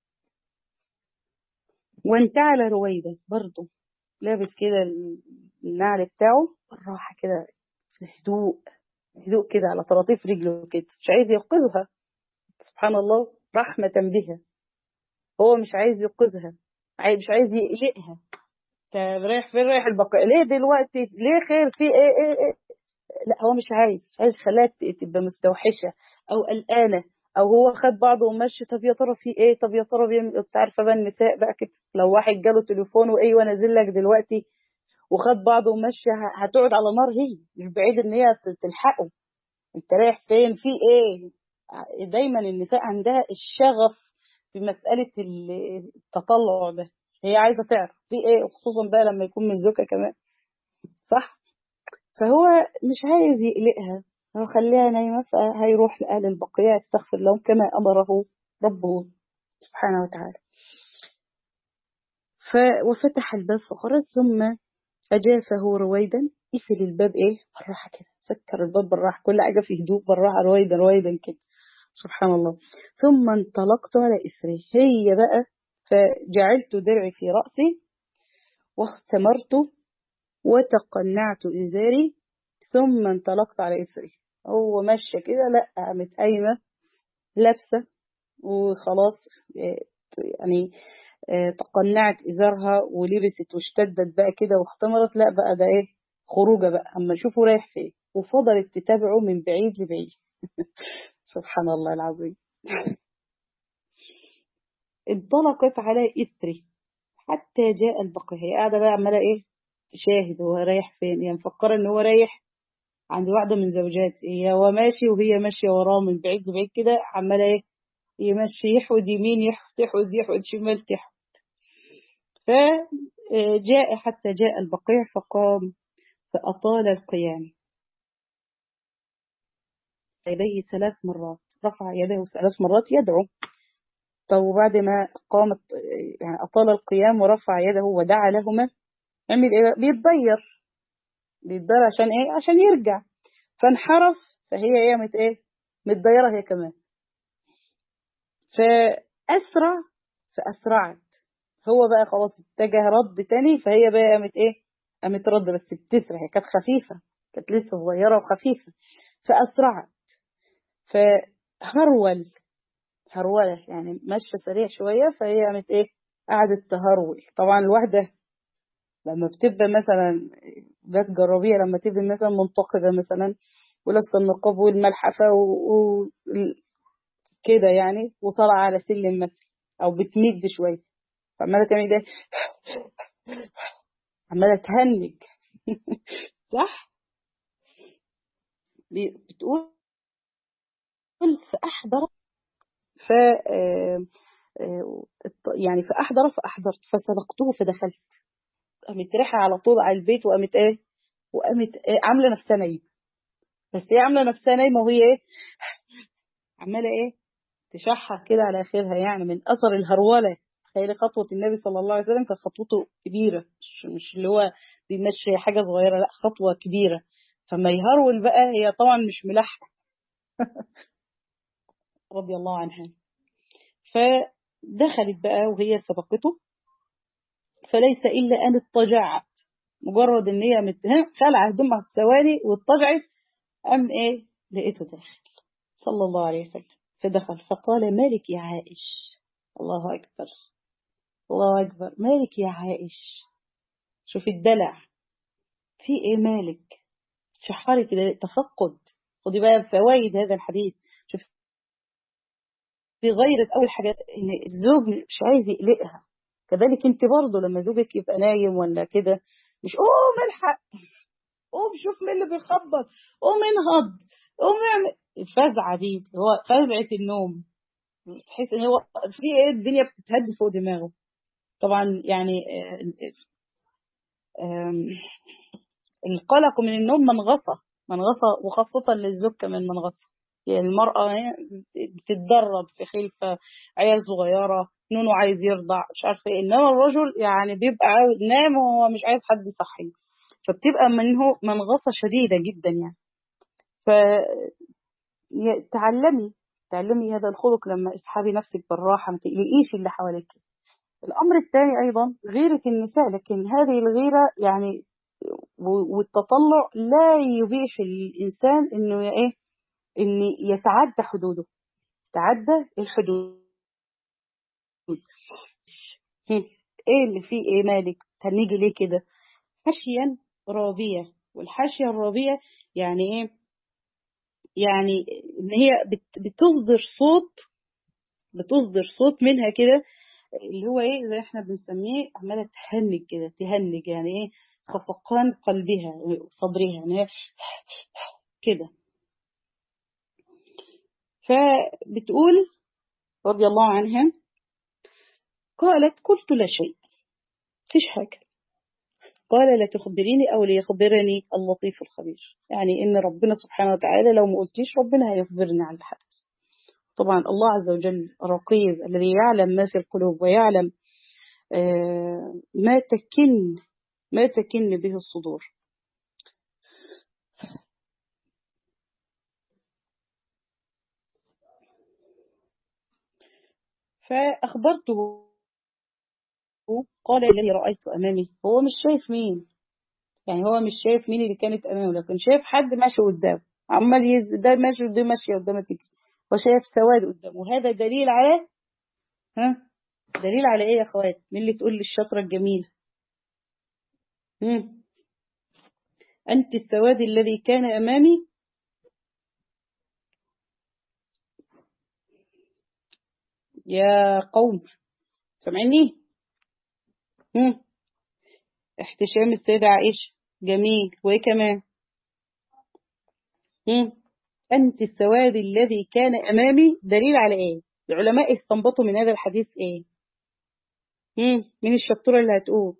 وانتعل رويدا برضه لابس كده النعل بتاعه بالراحة كده في هدوء هدوء كده على طراطيف رجله كده مش عايز ينقذها سبحان الله رحمة بها هو مش عايز ينقذها مش عايز يقلقها رايح فين رايح البقاء ليه دلوقتي ليه خير في ايه ايه, إيه؟ لا هو مش عايز مش عايز خلاها تبقى مستوحشة او قلقانة او هو خد بعضه ومشي طب يا ترى في ايه طب يا ترى بيعمل انت عارفه بقى النساء بقى كده لو واحد جاله تليفون وايه نازل لك دلوقتي وخد بعضه ومشي هتقعد على نار هي مش بعيد ان هي تلحقه انت رايح فين في ايه دايما النساء عندها الشغف في مسألة التطلع ده هي عايزة تعرف في ايه وخصوصا بقى لما يكون من زوجها كمان صح فهو مش عايز يقلقها هو خليها نايمة فهيروح لأهل البقيع يستغفر لهم كما أمره ربه سبحانه وتعالى ف وفتح الباب فخرج ثم أجافه رويدا قفل الباب ايه بالراحة كده سكر الباب بالراحة كل حاجة في هدوء بالراحة رويدا رويدا كده سبحان الله ثم انطلقت على إثره هي بقى فجعلت درعي في رأسي واختمرت وتقنعت إزاري ثم انطلقت على إثري هو ماشية كده لا قامت قايمة لابسة وخلاص يعني تقنعت إزارها ولبست واشتدت بقى كده واختمرت لا بقى ده إيه خروجه بقى أما نشوفه رايح فين وفضلت تتابعه من بعيد لبعيد سبحان الله العظيم انطلقت على إثري حتى جاء البقيع هي قاعدة بقى عمالة إيه تشاهد هو رايح فين يعني مفكرة إن هو رايح عند واحدة من زوجاتي هي هو ماشي وهي ماشية وراه من بعيد لبعيد كده عمالة إيه يمشي يحود يمين يحود يحود يحود شمال تحود فجاء حتى جاء البقيع فقام فأطال القيام يديه ثلاث مرات رفع يده ثلاث مرات يدعو طب وبعد ما قامت يعني أطال القيام ورفع يده ودعا لهما عمل إيه بيتضير بيتضير عشان إيه عشان يرجع فانحرف فهي قامت إيه متضيرة هي كمان فأسرع فأسرعت هو بقى خلاص اتجه رد تاني فهي بقى قامت إيه قامت رد بس بتسرع هي كانت خفيفة كانت لسه صغيرة وخفيفة فأسرعت فهرول هرولة يعني ماشية سريع شوية فهي قامت ايه قعدت تهرول طبعا الواحدة لما بتبقى مثلا ذات جرابية لما تبقى مثلا منتقبة مثلا ولابسة النقاب والملحفة وكده يعني وطالعة على سلم مثلا أو بتمد شوية فعمالة تعمل ايه عمالة تهنج صح بتقول فأحضر ف يعني فأحضر فأحضرت فسبقته فدخلت قامت رايحة على طول على البيت وقامت ايه وقامت إيه عاملة نفسها نايمة بس هي عاملة نفسها نايمة وهي ايه عمالة ايه تشحر كده على آخرها يعني من أثر الهرولة تخيلي خطوة النبي صلى الله عليه وسلم كانت خطوته كبيرة مش, مش اللي هو بيمشي حاجة صغيرة لا خطوة كبيرة فما يهرول بقى هي طبعا مش ملحق رضي الله عنها فدخلت بقى وهي سبقته فليس إلا أن اضطجعت مجرد ان هي مت... خلع هدومها في ثواني واضطجعت أم إيه لقيته داخل صلى الله عليه وسلم فدخل فقال مالك يا عائش الله أكبر الله أكبر مالك يا عائش شوف الدلع في إيه مالك شحري كده تفقد خدي بقى فوائد هذا الحديث شوف في غيرة أول حاجات إن الزوج مش عايز يقلقها كذلك أنت برضه لما زوجك يبقى نايم ولا كده مش قوم الحق قوم شوف مين اللي بيخبط قوم انهض قوم اعمل الفزعة دي اللي هو فزعة النوم تحس ان هو في ايه الدنيا بتتهد فوق دماغه طبعا يعني القلق من النوم منغصة منغصة وخاصة للزوج كمان منغصة يعني المرأة بتتدرب في خلفة عيال صغيرة نونو عايز يرضع مش عارفة ايه انما الرجل يعني بيبقى عاوز نام وهو مش عايز حد يصحيه فبتبقى منه منغصة شديدة جدا يعني ف تعلمي تعلمي هذا الخلق لما اسحبي نفسك بالراحة ما تقلقيش اللي حواليك الأمر الثاني أيضا غيرة النساء لكن هذه الغيرة يعني والتطلع لا يبيح الإنسان إنه إيه إن يتعدى حدوده يتعدى الحدود إيه اللي فيه إيه مالك هنيجي ليه كده حشيا رابية والحاشية الرابية يعني إيه يعني إن هي بتصدر صوت بتصدر صوت منها كده اللي هو ايه زي احنا بنسميه عماله تهنج كده تهنج يعني ايه خفقان قلبها صدرها يعني كده فبتقول رضي الله عنها قالت قلت لا شيء فيش حاجة قال لا تخبريني أو ليخبرني اللطيف الخبير يعني إن ربنا سبحانه وتعالى لو ما قلتيش ربنا هيخبرني عن الحدث طبعا الله عز وجل رقيب الذي يعلم ما في القلوب ويعلم ما تكن ما تكن به الصدور فأخبرته قال الذي رأيت أمامي هو مش شايف مين يعني هو مش شايف مين اللي كانت أمامه لكن شايف حد ماشي قدامه عمال يز ده ماشي وده ماشي قدامه تيجي وشايف سواد قدامه وهذا دليل على ها دليل على ايه يا اخوات مين اللي تقول لي الشطره الجميله مم. انت السواد الذي كان امامي يا قوم سامعيني مم. احتشام السيدة عائشة جميل وايه كمان مم. أنت السواد الذي كان أمامي دليل على إيه العلماء استنبطوا من هذا الحديث إيه مم. مين الشطورة اللي هتقول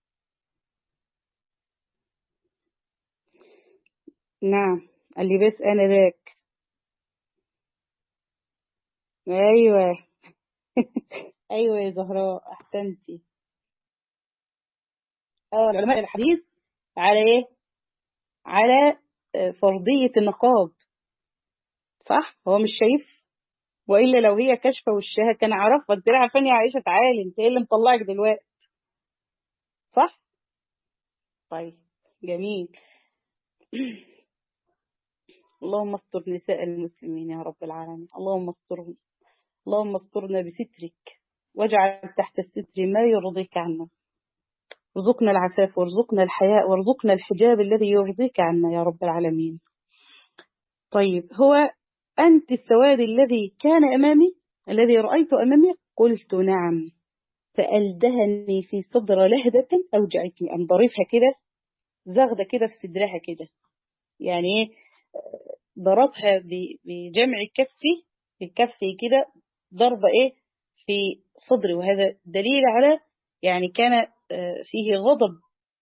نعم اللباس أنا ذاك أيوة أيوة يا زهراء أحسنتي اه العلماء الحديث على إيه على فرضية النقاب صح هو مش شايف والا لو هي كاشفه وشها كان عرفها انت عارفاني يا عائشه تعالي انت ايه اللي مطلعك دلوقتي صح طيب جميل اللهم استر نساء المسلمين يا رب العالمين اللهم استرهم اللهم استرنا بسترك واجعل تحت الستر ما يرضيك عنا ارزقنا العفاف وارزقنا الحياء وارزقنا الحجاب الذي يرضيك عنا يا رب العالمين طيب هو أنت السواد الذي كان أمامي الذي رأيت أمامي قلت نعم فألدهني في صدر لهدة أوجعتني أن ضربها كده زغدة كده في صدرها كده يعني ايه ضربها بجمع كفي بكفي كده ضربة إيه في صدري وهذا دليل على يعني كان فيه غضب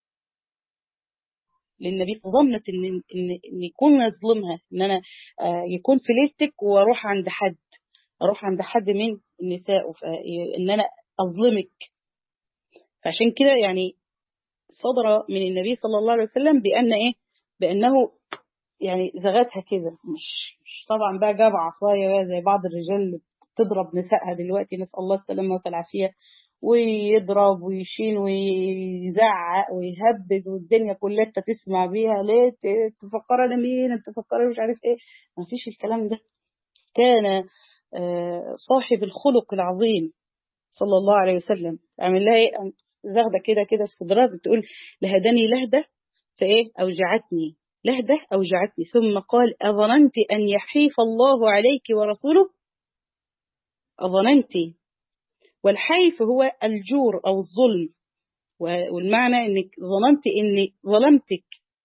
للنبي ظنت ان ان ان يكون يظلمها ان انا يكون في ليستك واروح عند حد اروح عند حد من النساء ان انا اظلمك فعشان كده يعني صدر من النبي صلى الله عليه وسلم بان ايه بانه يعني زغتها كده مش, مش طبعا بقى جاب عصايه زي بعض الرجال اللي بتضرب نسائها دلوقتي نسال الله السلامه والعافيه ويضرب ويشين ويزعق ويهبد والدنيا كلها تسمع بيها ليه تفكر انا مين انت تفكر مش عارف ايه ما فيش الكلام ده كان صاحب الخلق العظيم صلى الله عليه وسلم عمل لها ايه زغده كده كده في صدرها بتقول لهدني لهده فايه اوجعتني لهده اوجعتني ثم قال اظننت ان يحيف الله عليك ورسوله ظننت والحيف هو الجور أو الظلم والمعنى انك ظننت اني ظلمتك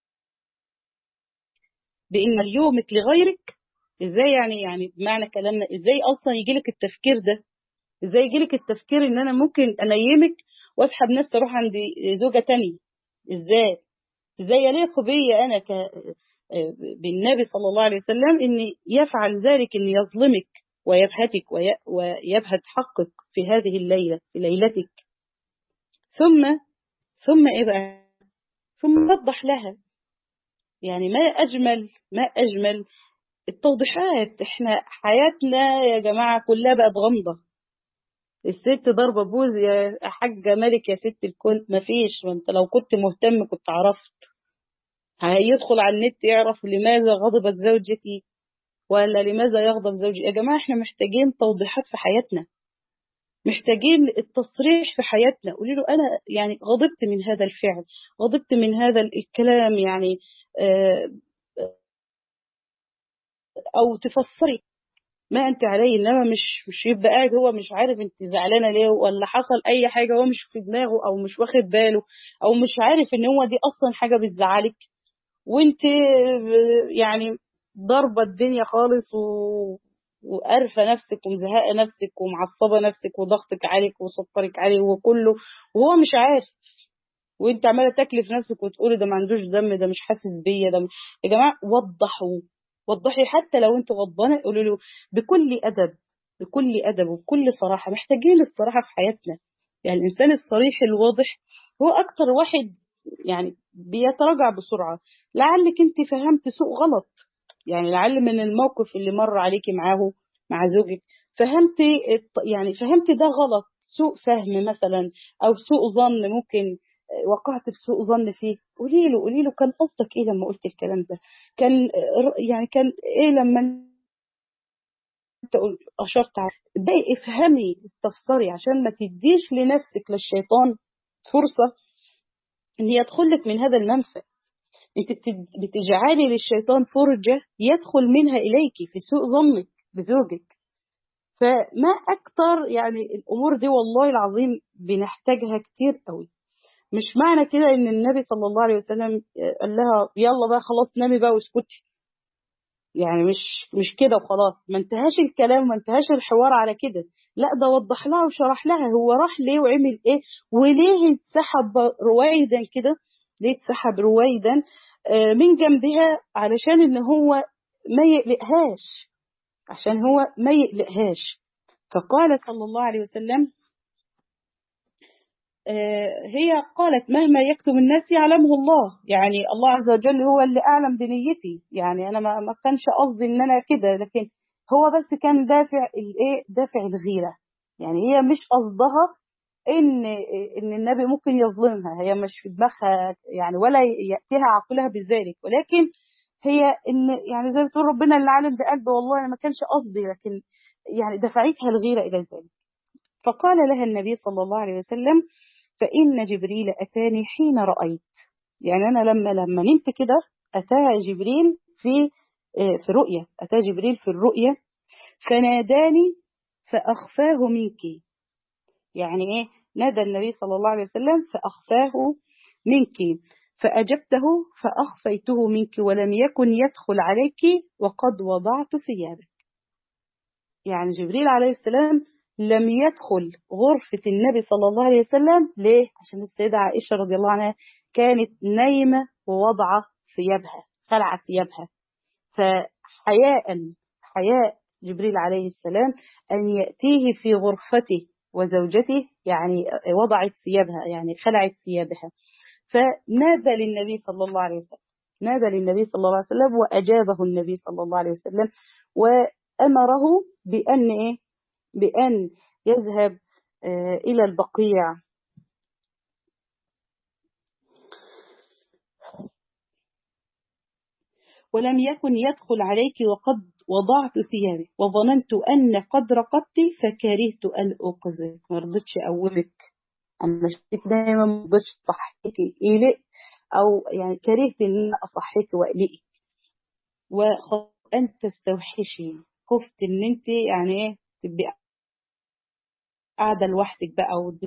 بان يومك لغيرك ازاي يعني يعني بمعنى كلامنا ازاي اصلا يجي لك التفكير ده ازاي يجي لك التفكير ان انا ممكن انيمك واسحب ناس تروح عند زوجة تانية ازاي ازاي يليق بي انا ك بالنبي صلى الله عليه وسلم ان يفعل ذلك ان يظلمك ويبهتك ويبهت حقك في هذه الليلة في ليلتك ثم ثم ايه بقى ثم وضح لها يعني ما اجمل ما اجمل التوضيحات احنا حياتنا يا جماعه كلها بقت غامضه الست ضربه بوز يا حاجه ملك يا ست الكل مفيش ما انت لو كنت مهتم كنت عرفت هيدخل على النت يعرف لماذا غضبت زوجتي ولا لماذا يغضب زوجي يا جماعه احنا محتاجين توضيحات في حياتنا محتاجين التصريح في حياتنا قولي له انا يعني غضبت من هذا الفعل غضبت من هذا الكلام يعني او تفسري ما انت عليه انما مش مش يبقى قاعد هو مش عارف انت زعلانه ليه ولا حصل اي حاجه هو مش في دماغه او مش واخد باله او مش عارف ان هو دي اصلا حاجه بتزعلك وانت يعني ضربه الدنيا خالص و... وقرفه نفسك ومزهقه نفسك ومعصبه نفسك وضغطك عليك وسكرك عليه وكله وهو مش عارف وانت عماله تكلف نفسك وتقولي ده ما عندوش دم ده مش حاسس بيا ده مش... يا جماعه وضحوا وضحي حتى لو انت غضبانه قولوا له بكل ادب بكل ادب وبكل صراحه محتاجين الصراحه في حياتنا يعني الانسان الصريح الواضح هو اكتر واحد يعني بيتراجع بسرعه لعلك انت فهمت سوء غلط يعني لعل من الموقف اللي مر عليكي معاه مع زوجك فهمت يعني فهمت ده غلط سوء فهم مثلا او سوء ظن ممكن وقعت في سوء ظن فيه قولي له قولي له كان قصدك ايه لما قلت الكلام ده كان يعني كان ايه لما انت اشرت على بقى افهمي استفسري عشان ما تديش لنفسك للشيطان فرصه ان يدخل لك من هذا المنفى انت بتجعلي للشيطان فرجه يدخل منها اليك في سوء ظنك بزوجك فما اكتر يعني الامور دي والله العظيم بنحتاجها كتير قوي مش معنى كده ان النبي صلى الله عليه وسلم قال لها يلا بقى خلاص نامي بقى واسكتي يعني مش مش كده وخلاص ما انتهاش الكلام وما انتهاش الحوار على كده لا ده وضح لها وشرح لها هو راح ليه وعمل ايه وليه اتسحب رويدا كده ليه اتسحب رويدا من جنبها علشان ان هو ما يقلقهاش عشان هو ما يقلقهاش فقال صلى الله عليه وسلم هي قالت مهما يكتم الناس يعلمه الله يعني الله عز وجل هو اللي أعلم بنيتي يعني أنا ما كانش قصدي إن أنا كده لكن هو بس كان دافع الإيه دافع الغيرة يعني هي مش قصدها إن إن النبي ممكن يظلمها هي مش في دماغها يعني ولا يأتيها عقلها بذلك ولكن هي إن يعني زي ما بتقول ربنا اللي عالم بقلبي والله أنا ما كانش قصدي لكن يعني دفعتها الغيرة إلى ذلك فقال لها النبي صلى الله عليه وسلم فإن جبريل أتاني حين رأيت يعني أنا لما لما نمت كده أتى جبريل في في رؤية أتى جبريل في الرؤية فناداني فأخفاه منك يعني إيه نادى النبي صلى الله عليه وسلم فأخفاه منك فأجبته فأخفيته منك ولم يكن يدخل عليك وقد وضعت ثيابك يعني جبريل عليه السلام لم يدخل غرفة النبي صلى الله عليه وسلم ليه؟ عشان السيدة عائشة رضي الله عنها كانت نايمة ووضع ثيابها خلع ثيابها فحياء حياء جبريل عليه السلام أن يأتيه في غرفته وزوجته يعني وضعت ثيابها يعني خلعت ثيابها فنادى للنبي صلى الله عليه وسلم نادى للنبي صلى الله عليه وسلم وأجابه النبي صلى الله عليه وسلم وأمره بأن إيه بأن يذهب إلى البقيع ولم يكن يدخل عليك وقد وضعت ثيابي وظننت أن قد رقدت فكرهت أن أوقظك ما رضيتش أقومك أنا شفتك دايما ما رضيتش أصحيك قلق أو يعني كرهت إن أصحيك وأقلقك وأن تستوحشي خفت إن أنت يعني إيه تبقي قاعدة لوحدك بقى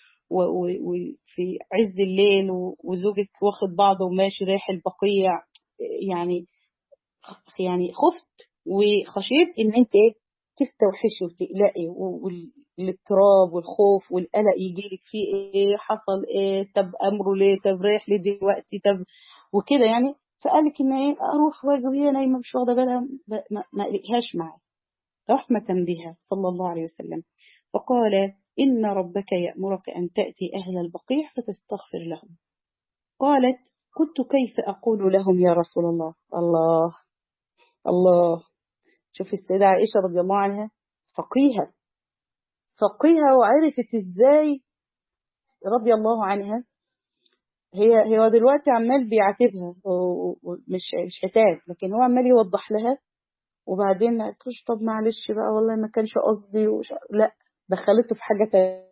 وفي عز الليل وزوجك واخد بعضه وماشي رايح البقيع يعني يعني خفت وخشيت ان انت ايه تستوحشي وتقلقي والاضطراب والخوف والقلق يجيلك فيه ايه حصل ايه طب امره ليه طب رايح ليه دلوقتي طب وكده يعني فقالك ان ايه اروح واجي وهي نايمه مش واخده بالها ما, ما قلقهاش معي رحمه بها صلى الله عليه وسلم فقال ان ربك يامرك ان تاتي اهل البقيع فتستغفر لهم قالت كنت كيف اقول لهم يا رسول الله الله الله شوف السيدة عائشة رضي الله عنها فقيها فقيها وعرفت ازاي رضي الله عنها هي هو دلوقتي عمال بيعاتبها ومش مش عتاب لكن هو عمال يوضح لها وبعدين ما قلتلوش طب معلش بقى والله ما كانش قصدي وش... لا دخلته في حاجة تانية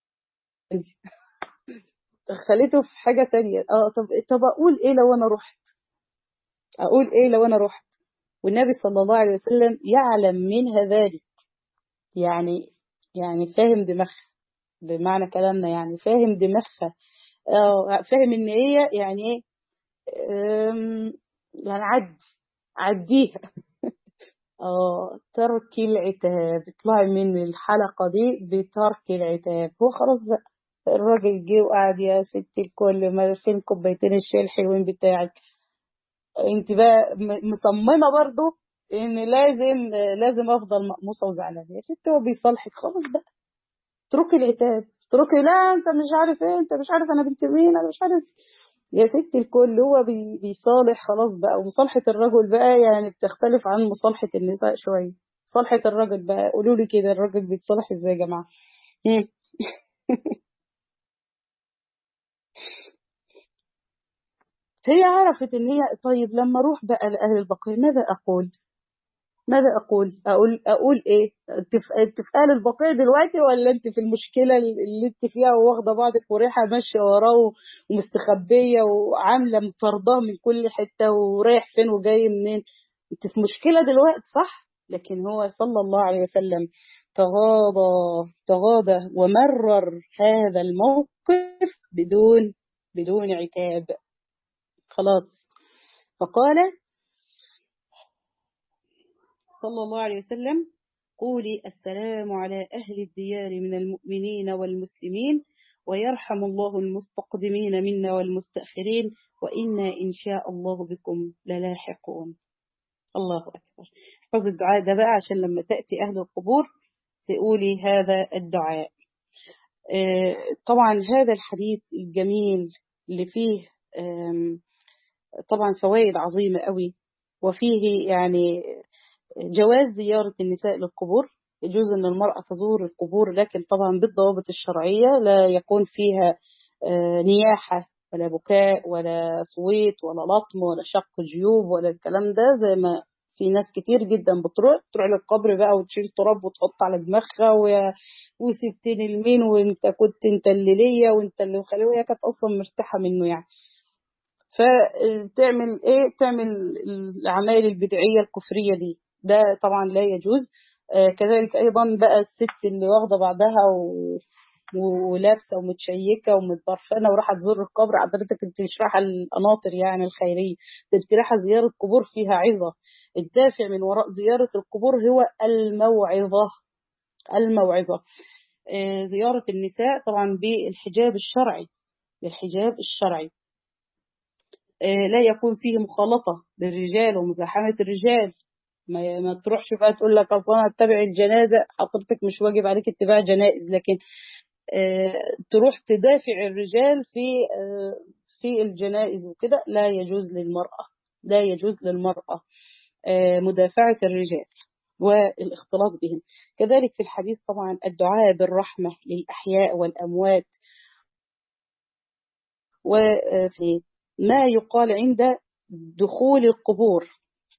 دخلته في حاجة تانية اه طب طب اقول ايه لو انا رحت اقول ايه لو انا رحت والنبي صلى الله عليه وسلم يعلم منها ذلك يعني يعني فاهم دماغها بمعنى كلامنا يعني فاهم دماغها فاهم ان هي يعني ايه يعني عد عديها اه ترك العتاب اطلعي من الحلقة دي بترك العتاب هو خلاص بقى الراجل جه وقعد يا ست الكل ما فين كوبايتين الشاي الحلوين بتاعك انت بقى مصممة برضو ان لازم لازم افضل مقموصة وزعلانة يا ست هو بيصالحك خلاص بقى اتركي العتاب اتركي لا انت مش عارف ايه انت مش عارف انا بنت مين انا مش عارف يا ست الكل هو بي بيصالح خلاص بقى ومصالحة الرجل بقى يعني بتختلف عن مصالحة النساء شوية مصالحة الرجل بقى قولوا لي كده الرجل بيتصالح ازاي يا جماعة هي عرفت ان هي طيب لما اروح بقى لاهل البقيع ماذا اقول ماذا اقول اقول اقول ايه انت في اهل البقيع دلوقتي ولا انت في المشكله اللي انت فيها وواخده بعضك وريحه ماشيه وراه ومستخبيه وعامله مطارداه من كل حته ورايح فين وجاي منين انت في مشكله دلوقتي صح لكن هو صلى الله عليه وسلم تغاضى تغاضى ومرر هذا الموقف بدون بدون عتاب خلاص فقال صلى الله عليه وسلم قولي السلام على أهل الديار من المؤمنين والمسلمين ويرحم الله المستقدمين منا والمستأخرين وإنا إن شاء الله بكم للاحقون الله أكبر احفظ الدعاء ده بقى عشان لما تأتي أهل القبور تقولي هذا الدعاء طبعا هذا الحديث الجميل اللي فيه طبعا فوائد عظيمة قوي وفيه يعني جواز زيارة النساء للقبور يجوز أن المرأة تزور القبور لكن طبعا بالضوابط الشرعية لا يكون فيها نياحة ولا بكاء ولا صويت ولا لطم ولا شق جيوب ولا الكلام ده زي ما في ناس كتير جدا بتروح تروح للقبر بقى وتشيل تراب وتحط على دماغها ويا وسبتني لمين وانت كنت انت اللي ليا وانت اللي مخليه وهي كانت اصلا مرتاحه منه يعني فتعمل ايه تعمل الاعمال البدعيه الكفريه دي ده طبعا لا يجوز آه كذلك ايضا بقى الست اللي واخده بعدها و... ولابسه ومتشيكه ومتبرفنه وراحه تزور القبر حضرتك انت مش رايحه القناطر يعني الخيريه انت رايحه زياره قبور فيها عظه الدافع من وراء زياره القبور هو الموعظه الموعظه آه زياره النساء طبعا بالحجاب الشرعي بالحجاب الشرعي لا يكون فيه مخالطة بالرجال ومزاحمة الرجال ما, ما تروحش بقى تقول لك اصلا اتبع الجنازة حضرتك مش واجب عليك اتباع جنائز لكن اه تروح تدافع الرجال في اه في الجنائز وكده لا يجوز للمرأة لا يجوز للمرأة اه مدافعة الرجال والاختلاط بهم كذلك في الحديث طبعا الدعاء بالرحمة للأحياء والأموات وفي ما يقال عند دخول القبور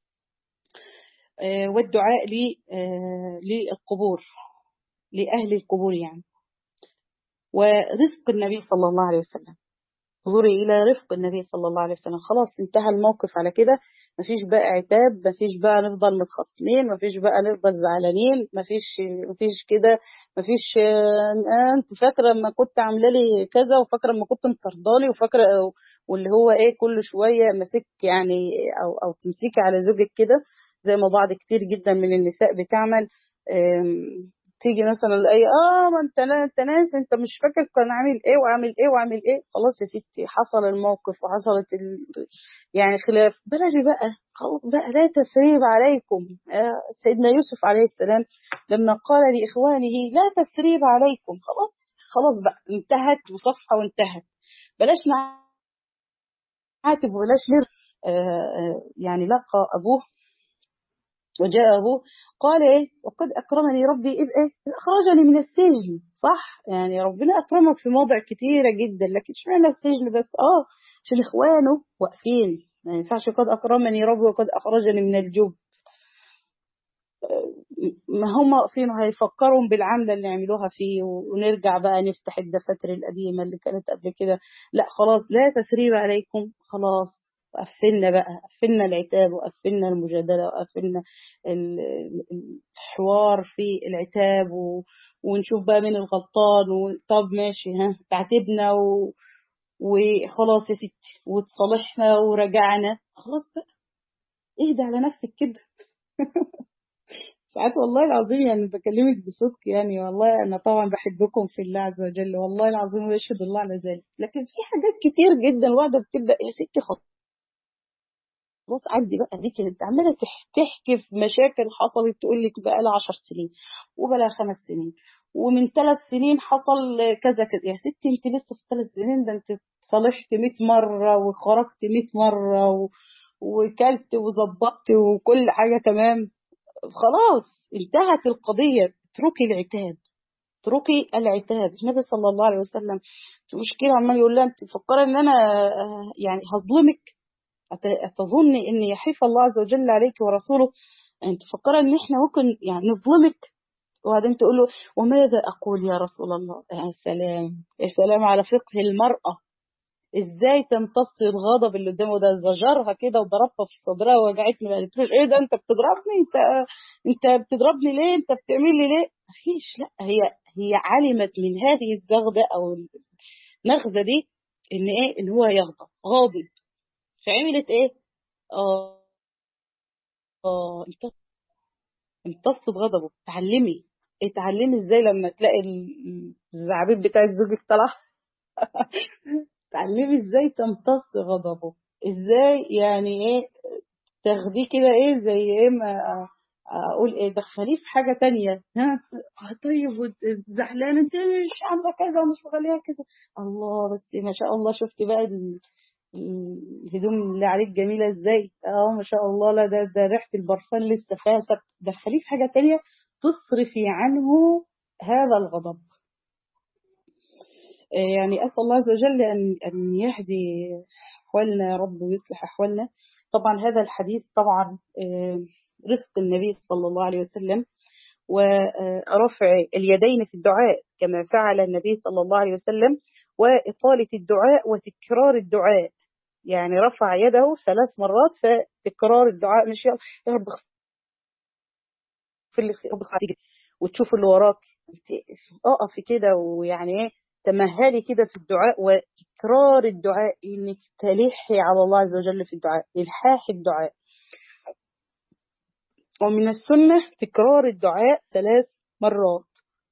والدعاء للقبور لأهل القبور يعني ورزق النبي صلى الله عليه وسلم انظري إلى رفق النبي صلى الله عليه وسلم خلاص انتهى الموقف على كده مفيش بقى عتاب مفيش بقى نفضل متخاصمين مفيش بقى نفضل زعلانين مفيش مفيش كده مفيش آه انت فاكره لما كنت عامله لي كذا وفاكره لما كنت مطردالي وفاكره واللي هو ايه كل شويه ماسك يعني او او تمسكي على زوجك كده زي ما بعض كتير جدا من النساء بتعمل تيجي مثلا الاقي اه ما انت انت ناس انت مش فاكر كان عامل ايه وعامل ايه وعامل ايه خلاص يا ستي حصل الموقف وحصلت ال... يعني خلاف بلاش بقى خلاص بقى لا تثريب عليكم آه سيدنا يوسف عليه السلام لما قال لاخوانه لا تثريب عليكم خلاص خلاص بقى انتهت وصفحه وانتهت بلاش نعاتب وبلاش نر آه يعني لقى ابوه وجاء أبوه قال إيه وقد أكرمني ربي إذ إيه إذ أخرجني من السجن صح يعني ربنا أكرمك في مواضع كتيرة جدا لكن اشمعنى السجن بس آه عشان إخوانه واقفين ما ينفعش قد أكرمني ربي وقد أخرجني من الجب ما هم واقفين هيفكروا بالعملة اللي عملوها فيه ونرجع بقى نفتح الدفاتر القديمة اللي كانت قبل كده لا خلاص لا تسريب عليكم خلاص قفلنا بقى قفلنا العتاب وقفلنا المجادلة وقفلنا الحوار في العتاب و... ونشوف بقى مين الغلطان وطب ماشي ها تعاتبنا و... وخلاص يا ستي وتصالحنا ورجعنا خلاص بقى اهدى على نفسك كده ساعات والله العظيم يعني بكلمك بصدق يعني والله انا طبعا بحبكم في الله عز وجل والله العظيم ويشهد الله على ذلك لكن في حاجات كتير جدا الواحده بتبدا يا ستي خلاص خلاص عدي بقى ديك انت عماله تحكي في مشاكل حصلت تقول لك بقى لها 10 سنين وبقى خمس سنين ومن ثلاث سنين حصل كذا كذا يا ستي انت لسه في ثلاث سنين ده انت صالحت 100 مره وخرجت 100 مره و... وكلت وظبطت وكل حاجه تمام خلاص انتهت القضيه اتركي العتاب اتركي العتاب النبي صلى الله عليه وسلم في مشكله عمال يقول لها انت مفكره ان انا يعني هظلمك أتظن أن يحيف الله عز وجل عليك ورسوله أنت تفكر أن إحنا ممكن يعني نظلمك وبعدين تقول له وماذا أقول يا رسول الله يا سلام يا سلام على فقه المرأة ازاي تمتص الغضب اللي قدامه ده زجرها كده وضربها في صدرها ووجعتني ما قالتلوش ايه ده انت بتضربني انت انت بتضربني ليه انت بتعمل لي ليه مفيش لا هي هي علمت من هذه الزغده او النغزه دي ان ايه ان هو يغضب غاضب فعملت ايه اه اه امتص بغضبه اتعلمي اتعلمي ازاي لما تلاقي الزعبيب بتاع زوجك طلع اتعلمي ازاي تمتص غضبه ازاي يعني ايه تاخديه كده ايه زي ايه ما اقول ايه دخليه في حاجه تانية ها طيب زعلان انت مش عامله كذا ومش مخليها كذا الله بس ما شاء الله شفتي بقى الهدوم اللي عليك جميلة ازاي اه ما شاء الله لا ده ده ريحة البرفان لسه فيها طب دخليه في حاجة تانية تصرفي عنه هذا الغضب يعني أسأل الله عز وجل أن أن يهدي أحوالنا يا رب ويصلح أحوالنا طبعا هذا الحديث طبعا رفق النبي صلى الله عليه وسلم ورفع اليدين في الدعاء كما فعل النبي صلى الله عليه وسلم وإطالة الدعاء وتكرار الدعاء يعني رفع يده ثلاث مرات فتكرار الدعاء مش يا رب في اللي رب وتشوف اللي وراك اقفي كده ويعني ايه تمهلي كده في الدعاء وتكرار الدعاء انك تلحي على الله عز وجل في الدعاء الحاح الدعاء ومن السنة تكرار الدعاء ثلاث مرات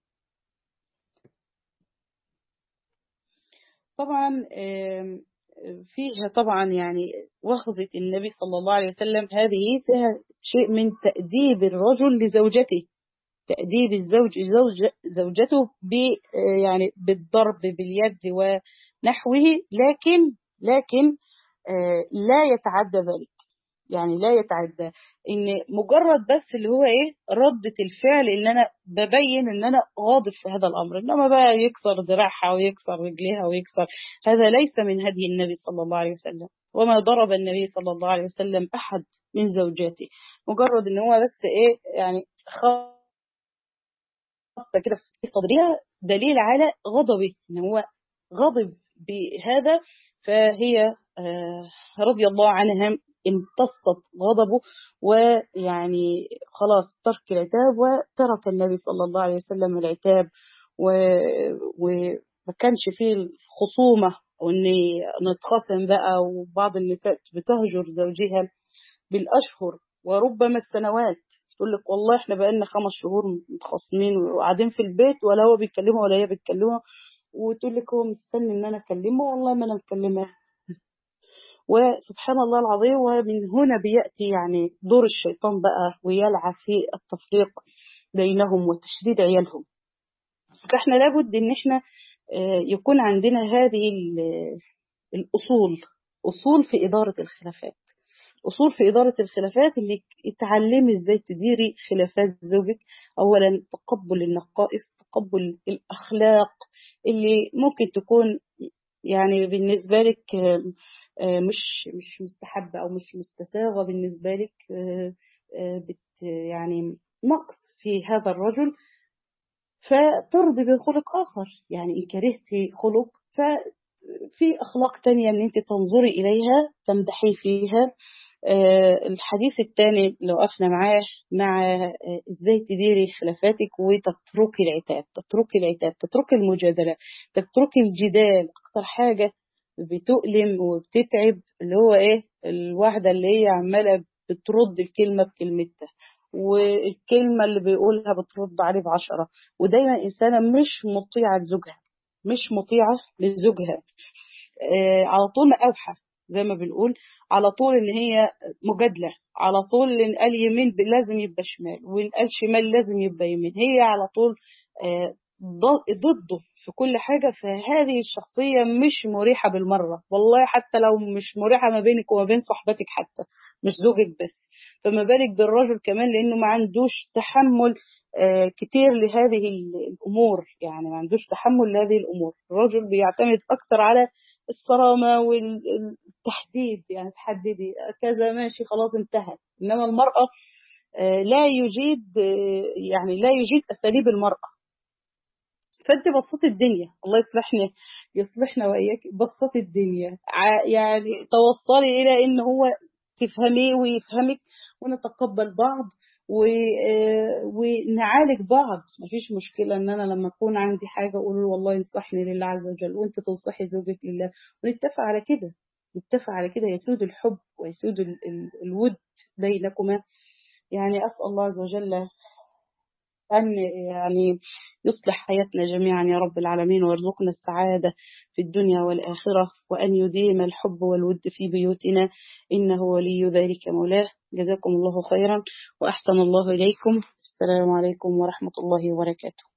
طبعا فيها طبعا يعني وخزة النبي صلى الله عليه وسلم هذه فيها شيء من تأديب الرجل لزوجته تأديب الزوج زوج زوجته ب يعني بالضرب باليد ونحوه لكن لكن لا يتعدى ذلك يعني لا يتعدى ان مجرد بس اللي هو ايه ردة الفعل ان انا ببين ان انا غاضب في هذا الامر انما بقى يكسر ذراعها ويكسر رجليها ويكسر هذا ليس من هدي النبي صلى الله عليه وسلم وما ضرب النبي صلى الله عليه وسلم احد من زوجاته مجرد ان هو بس ايه يعني خاصة كده في صدرها دليل على غضبه ان هو غضب بهذا فهي آه، رضي الله عنها امتصت غضبه ويعني خلاص ترك العتاب وترك النبي صلى الله عليه وسلم العتاب و- وما كانش فيه الخصومة وان نتخاصم بقى وبعض النساء بتهجر زوجها بالاشهر وربما السنوات تقول لك والله احنا بقالنا خمس شهور متخاصمين وقاعدين في البيت ولا هو بيتكلمها ولا هي بتكلمه وتقول لك هو مستني ان انا اكلمه والله ما انا مكلمه وسبحان الله العظيم ومن هنا بياتي يعني دور الشيطان بقى ويلعب في التفريق بينهم وتشديد عيالهم فاحنا لابد ان احنا آه، يكون عندنا هذه ال- الاصول اصول في اداره الخلافات اصول في اداره الخلافات اللي اتعلمي ازاي تديري خلافات زوجك اولا تقبل النقائص تقبل الاخلاق اللي ممكن تكون يعني بالنسبه لك آه، آه، مش مش مستحبه او مش مستساغه بالنسبه لك آه، آه، بت يعني نقص في هذا الرجل فترضي بخلق آخر يعني إن كرهتي خلق ففي أخلاق تانية إن أنت تنظري إليها تمدحي فيها آه، الحديث الثاني اللي وقفنا معاه مع آه، ازاي تديري خلافاتك وتتركي العتاب تتركي العتاب تتركي المجادلة تتركي الجدال أكتر حاجة بتؤلم وبتتعب اللي هو ايه الواحدة اللي هي عمالة بترد الكلمة بكلمتها والكلمة اللي بيقولها بترد عليه بعشرة ودايما إنسانة مش مطيعة لزوجها مش مطيعة لزوجها آه، على طول مقاوحة زي ما بنقول على طول ان هي مجادلة على طول ان قال يمين ب- لازم يبقى شمال وان قال شمال لازم يبقى يمين هي على طول آه، ض- ضده في كل حاجة فهذه الشخصية مش مريحة بالمرة والله حتى لو مش مريحة ما بينك وما بين صحبتك حتى مش زوجك بس فما بالك بالرجل كمان لأنه ما عندوش تحمل آه، كتير لهذه ال- الأمور يعني ما عندوش تحمل لهذه الأمور الرجل بيعتمد أكتر على الصرامة والتحديد يعني تحددي كذا ماشي خلاص انتهت إنما المرأة آه، لا يجيد آه، يعني لا يجيد أساليب المرأة فانت بسطي الدنيا الله يصلحنا يصلحنا واياك بسطي الدنيا ع- يعني توصلي الى ان هو تفهميه ويفهمك ونتقبل بعض و... آه، ونعالج بعض مفيش مشكلة ان انا لما اكون عندي حاجة اقول له والله انصحني لله عز وجل وانت تنصحي زوجك لله ونتفق على كده نتفق على كده يسود الحب ويسود ال... ال... الود بينكما يعني اسال الله عز وجل أن يعني يصلح حياتنا جميعا يا رب العالمين ويرزقنا السعادة في الدنيا والآخرة وأن يديم الحب والود في بيوتنا إنه ولي ذلك مولاه جزاكم الله خيرا وأحسن الله إليكم السلام عليكم ورحمة الله وبركاته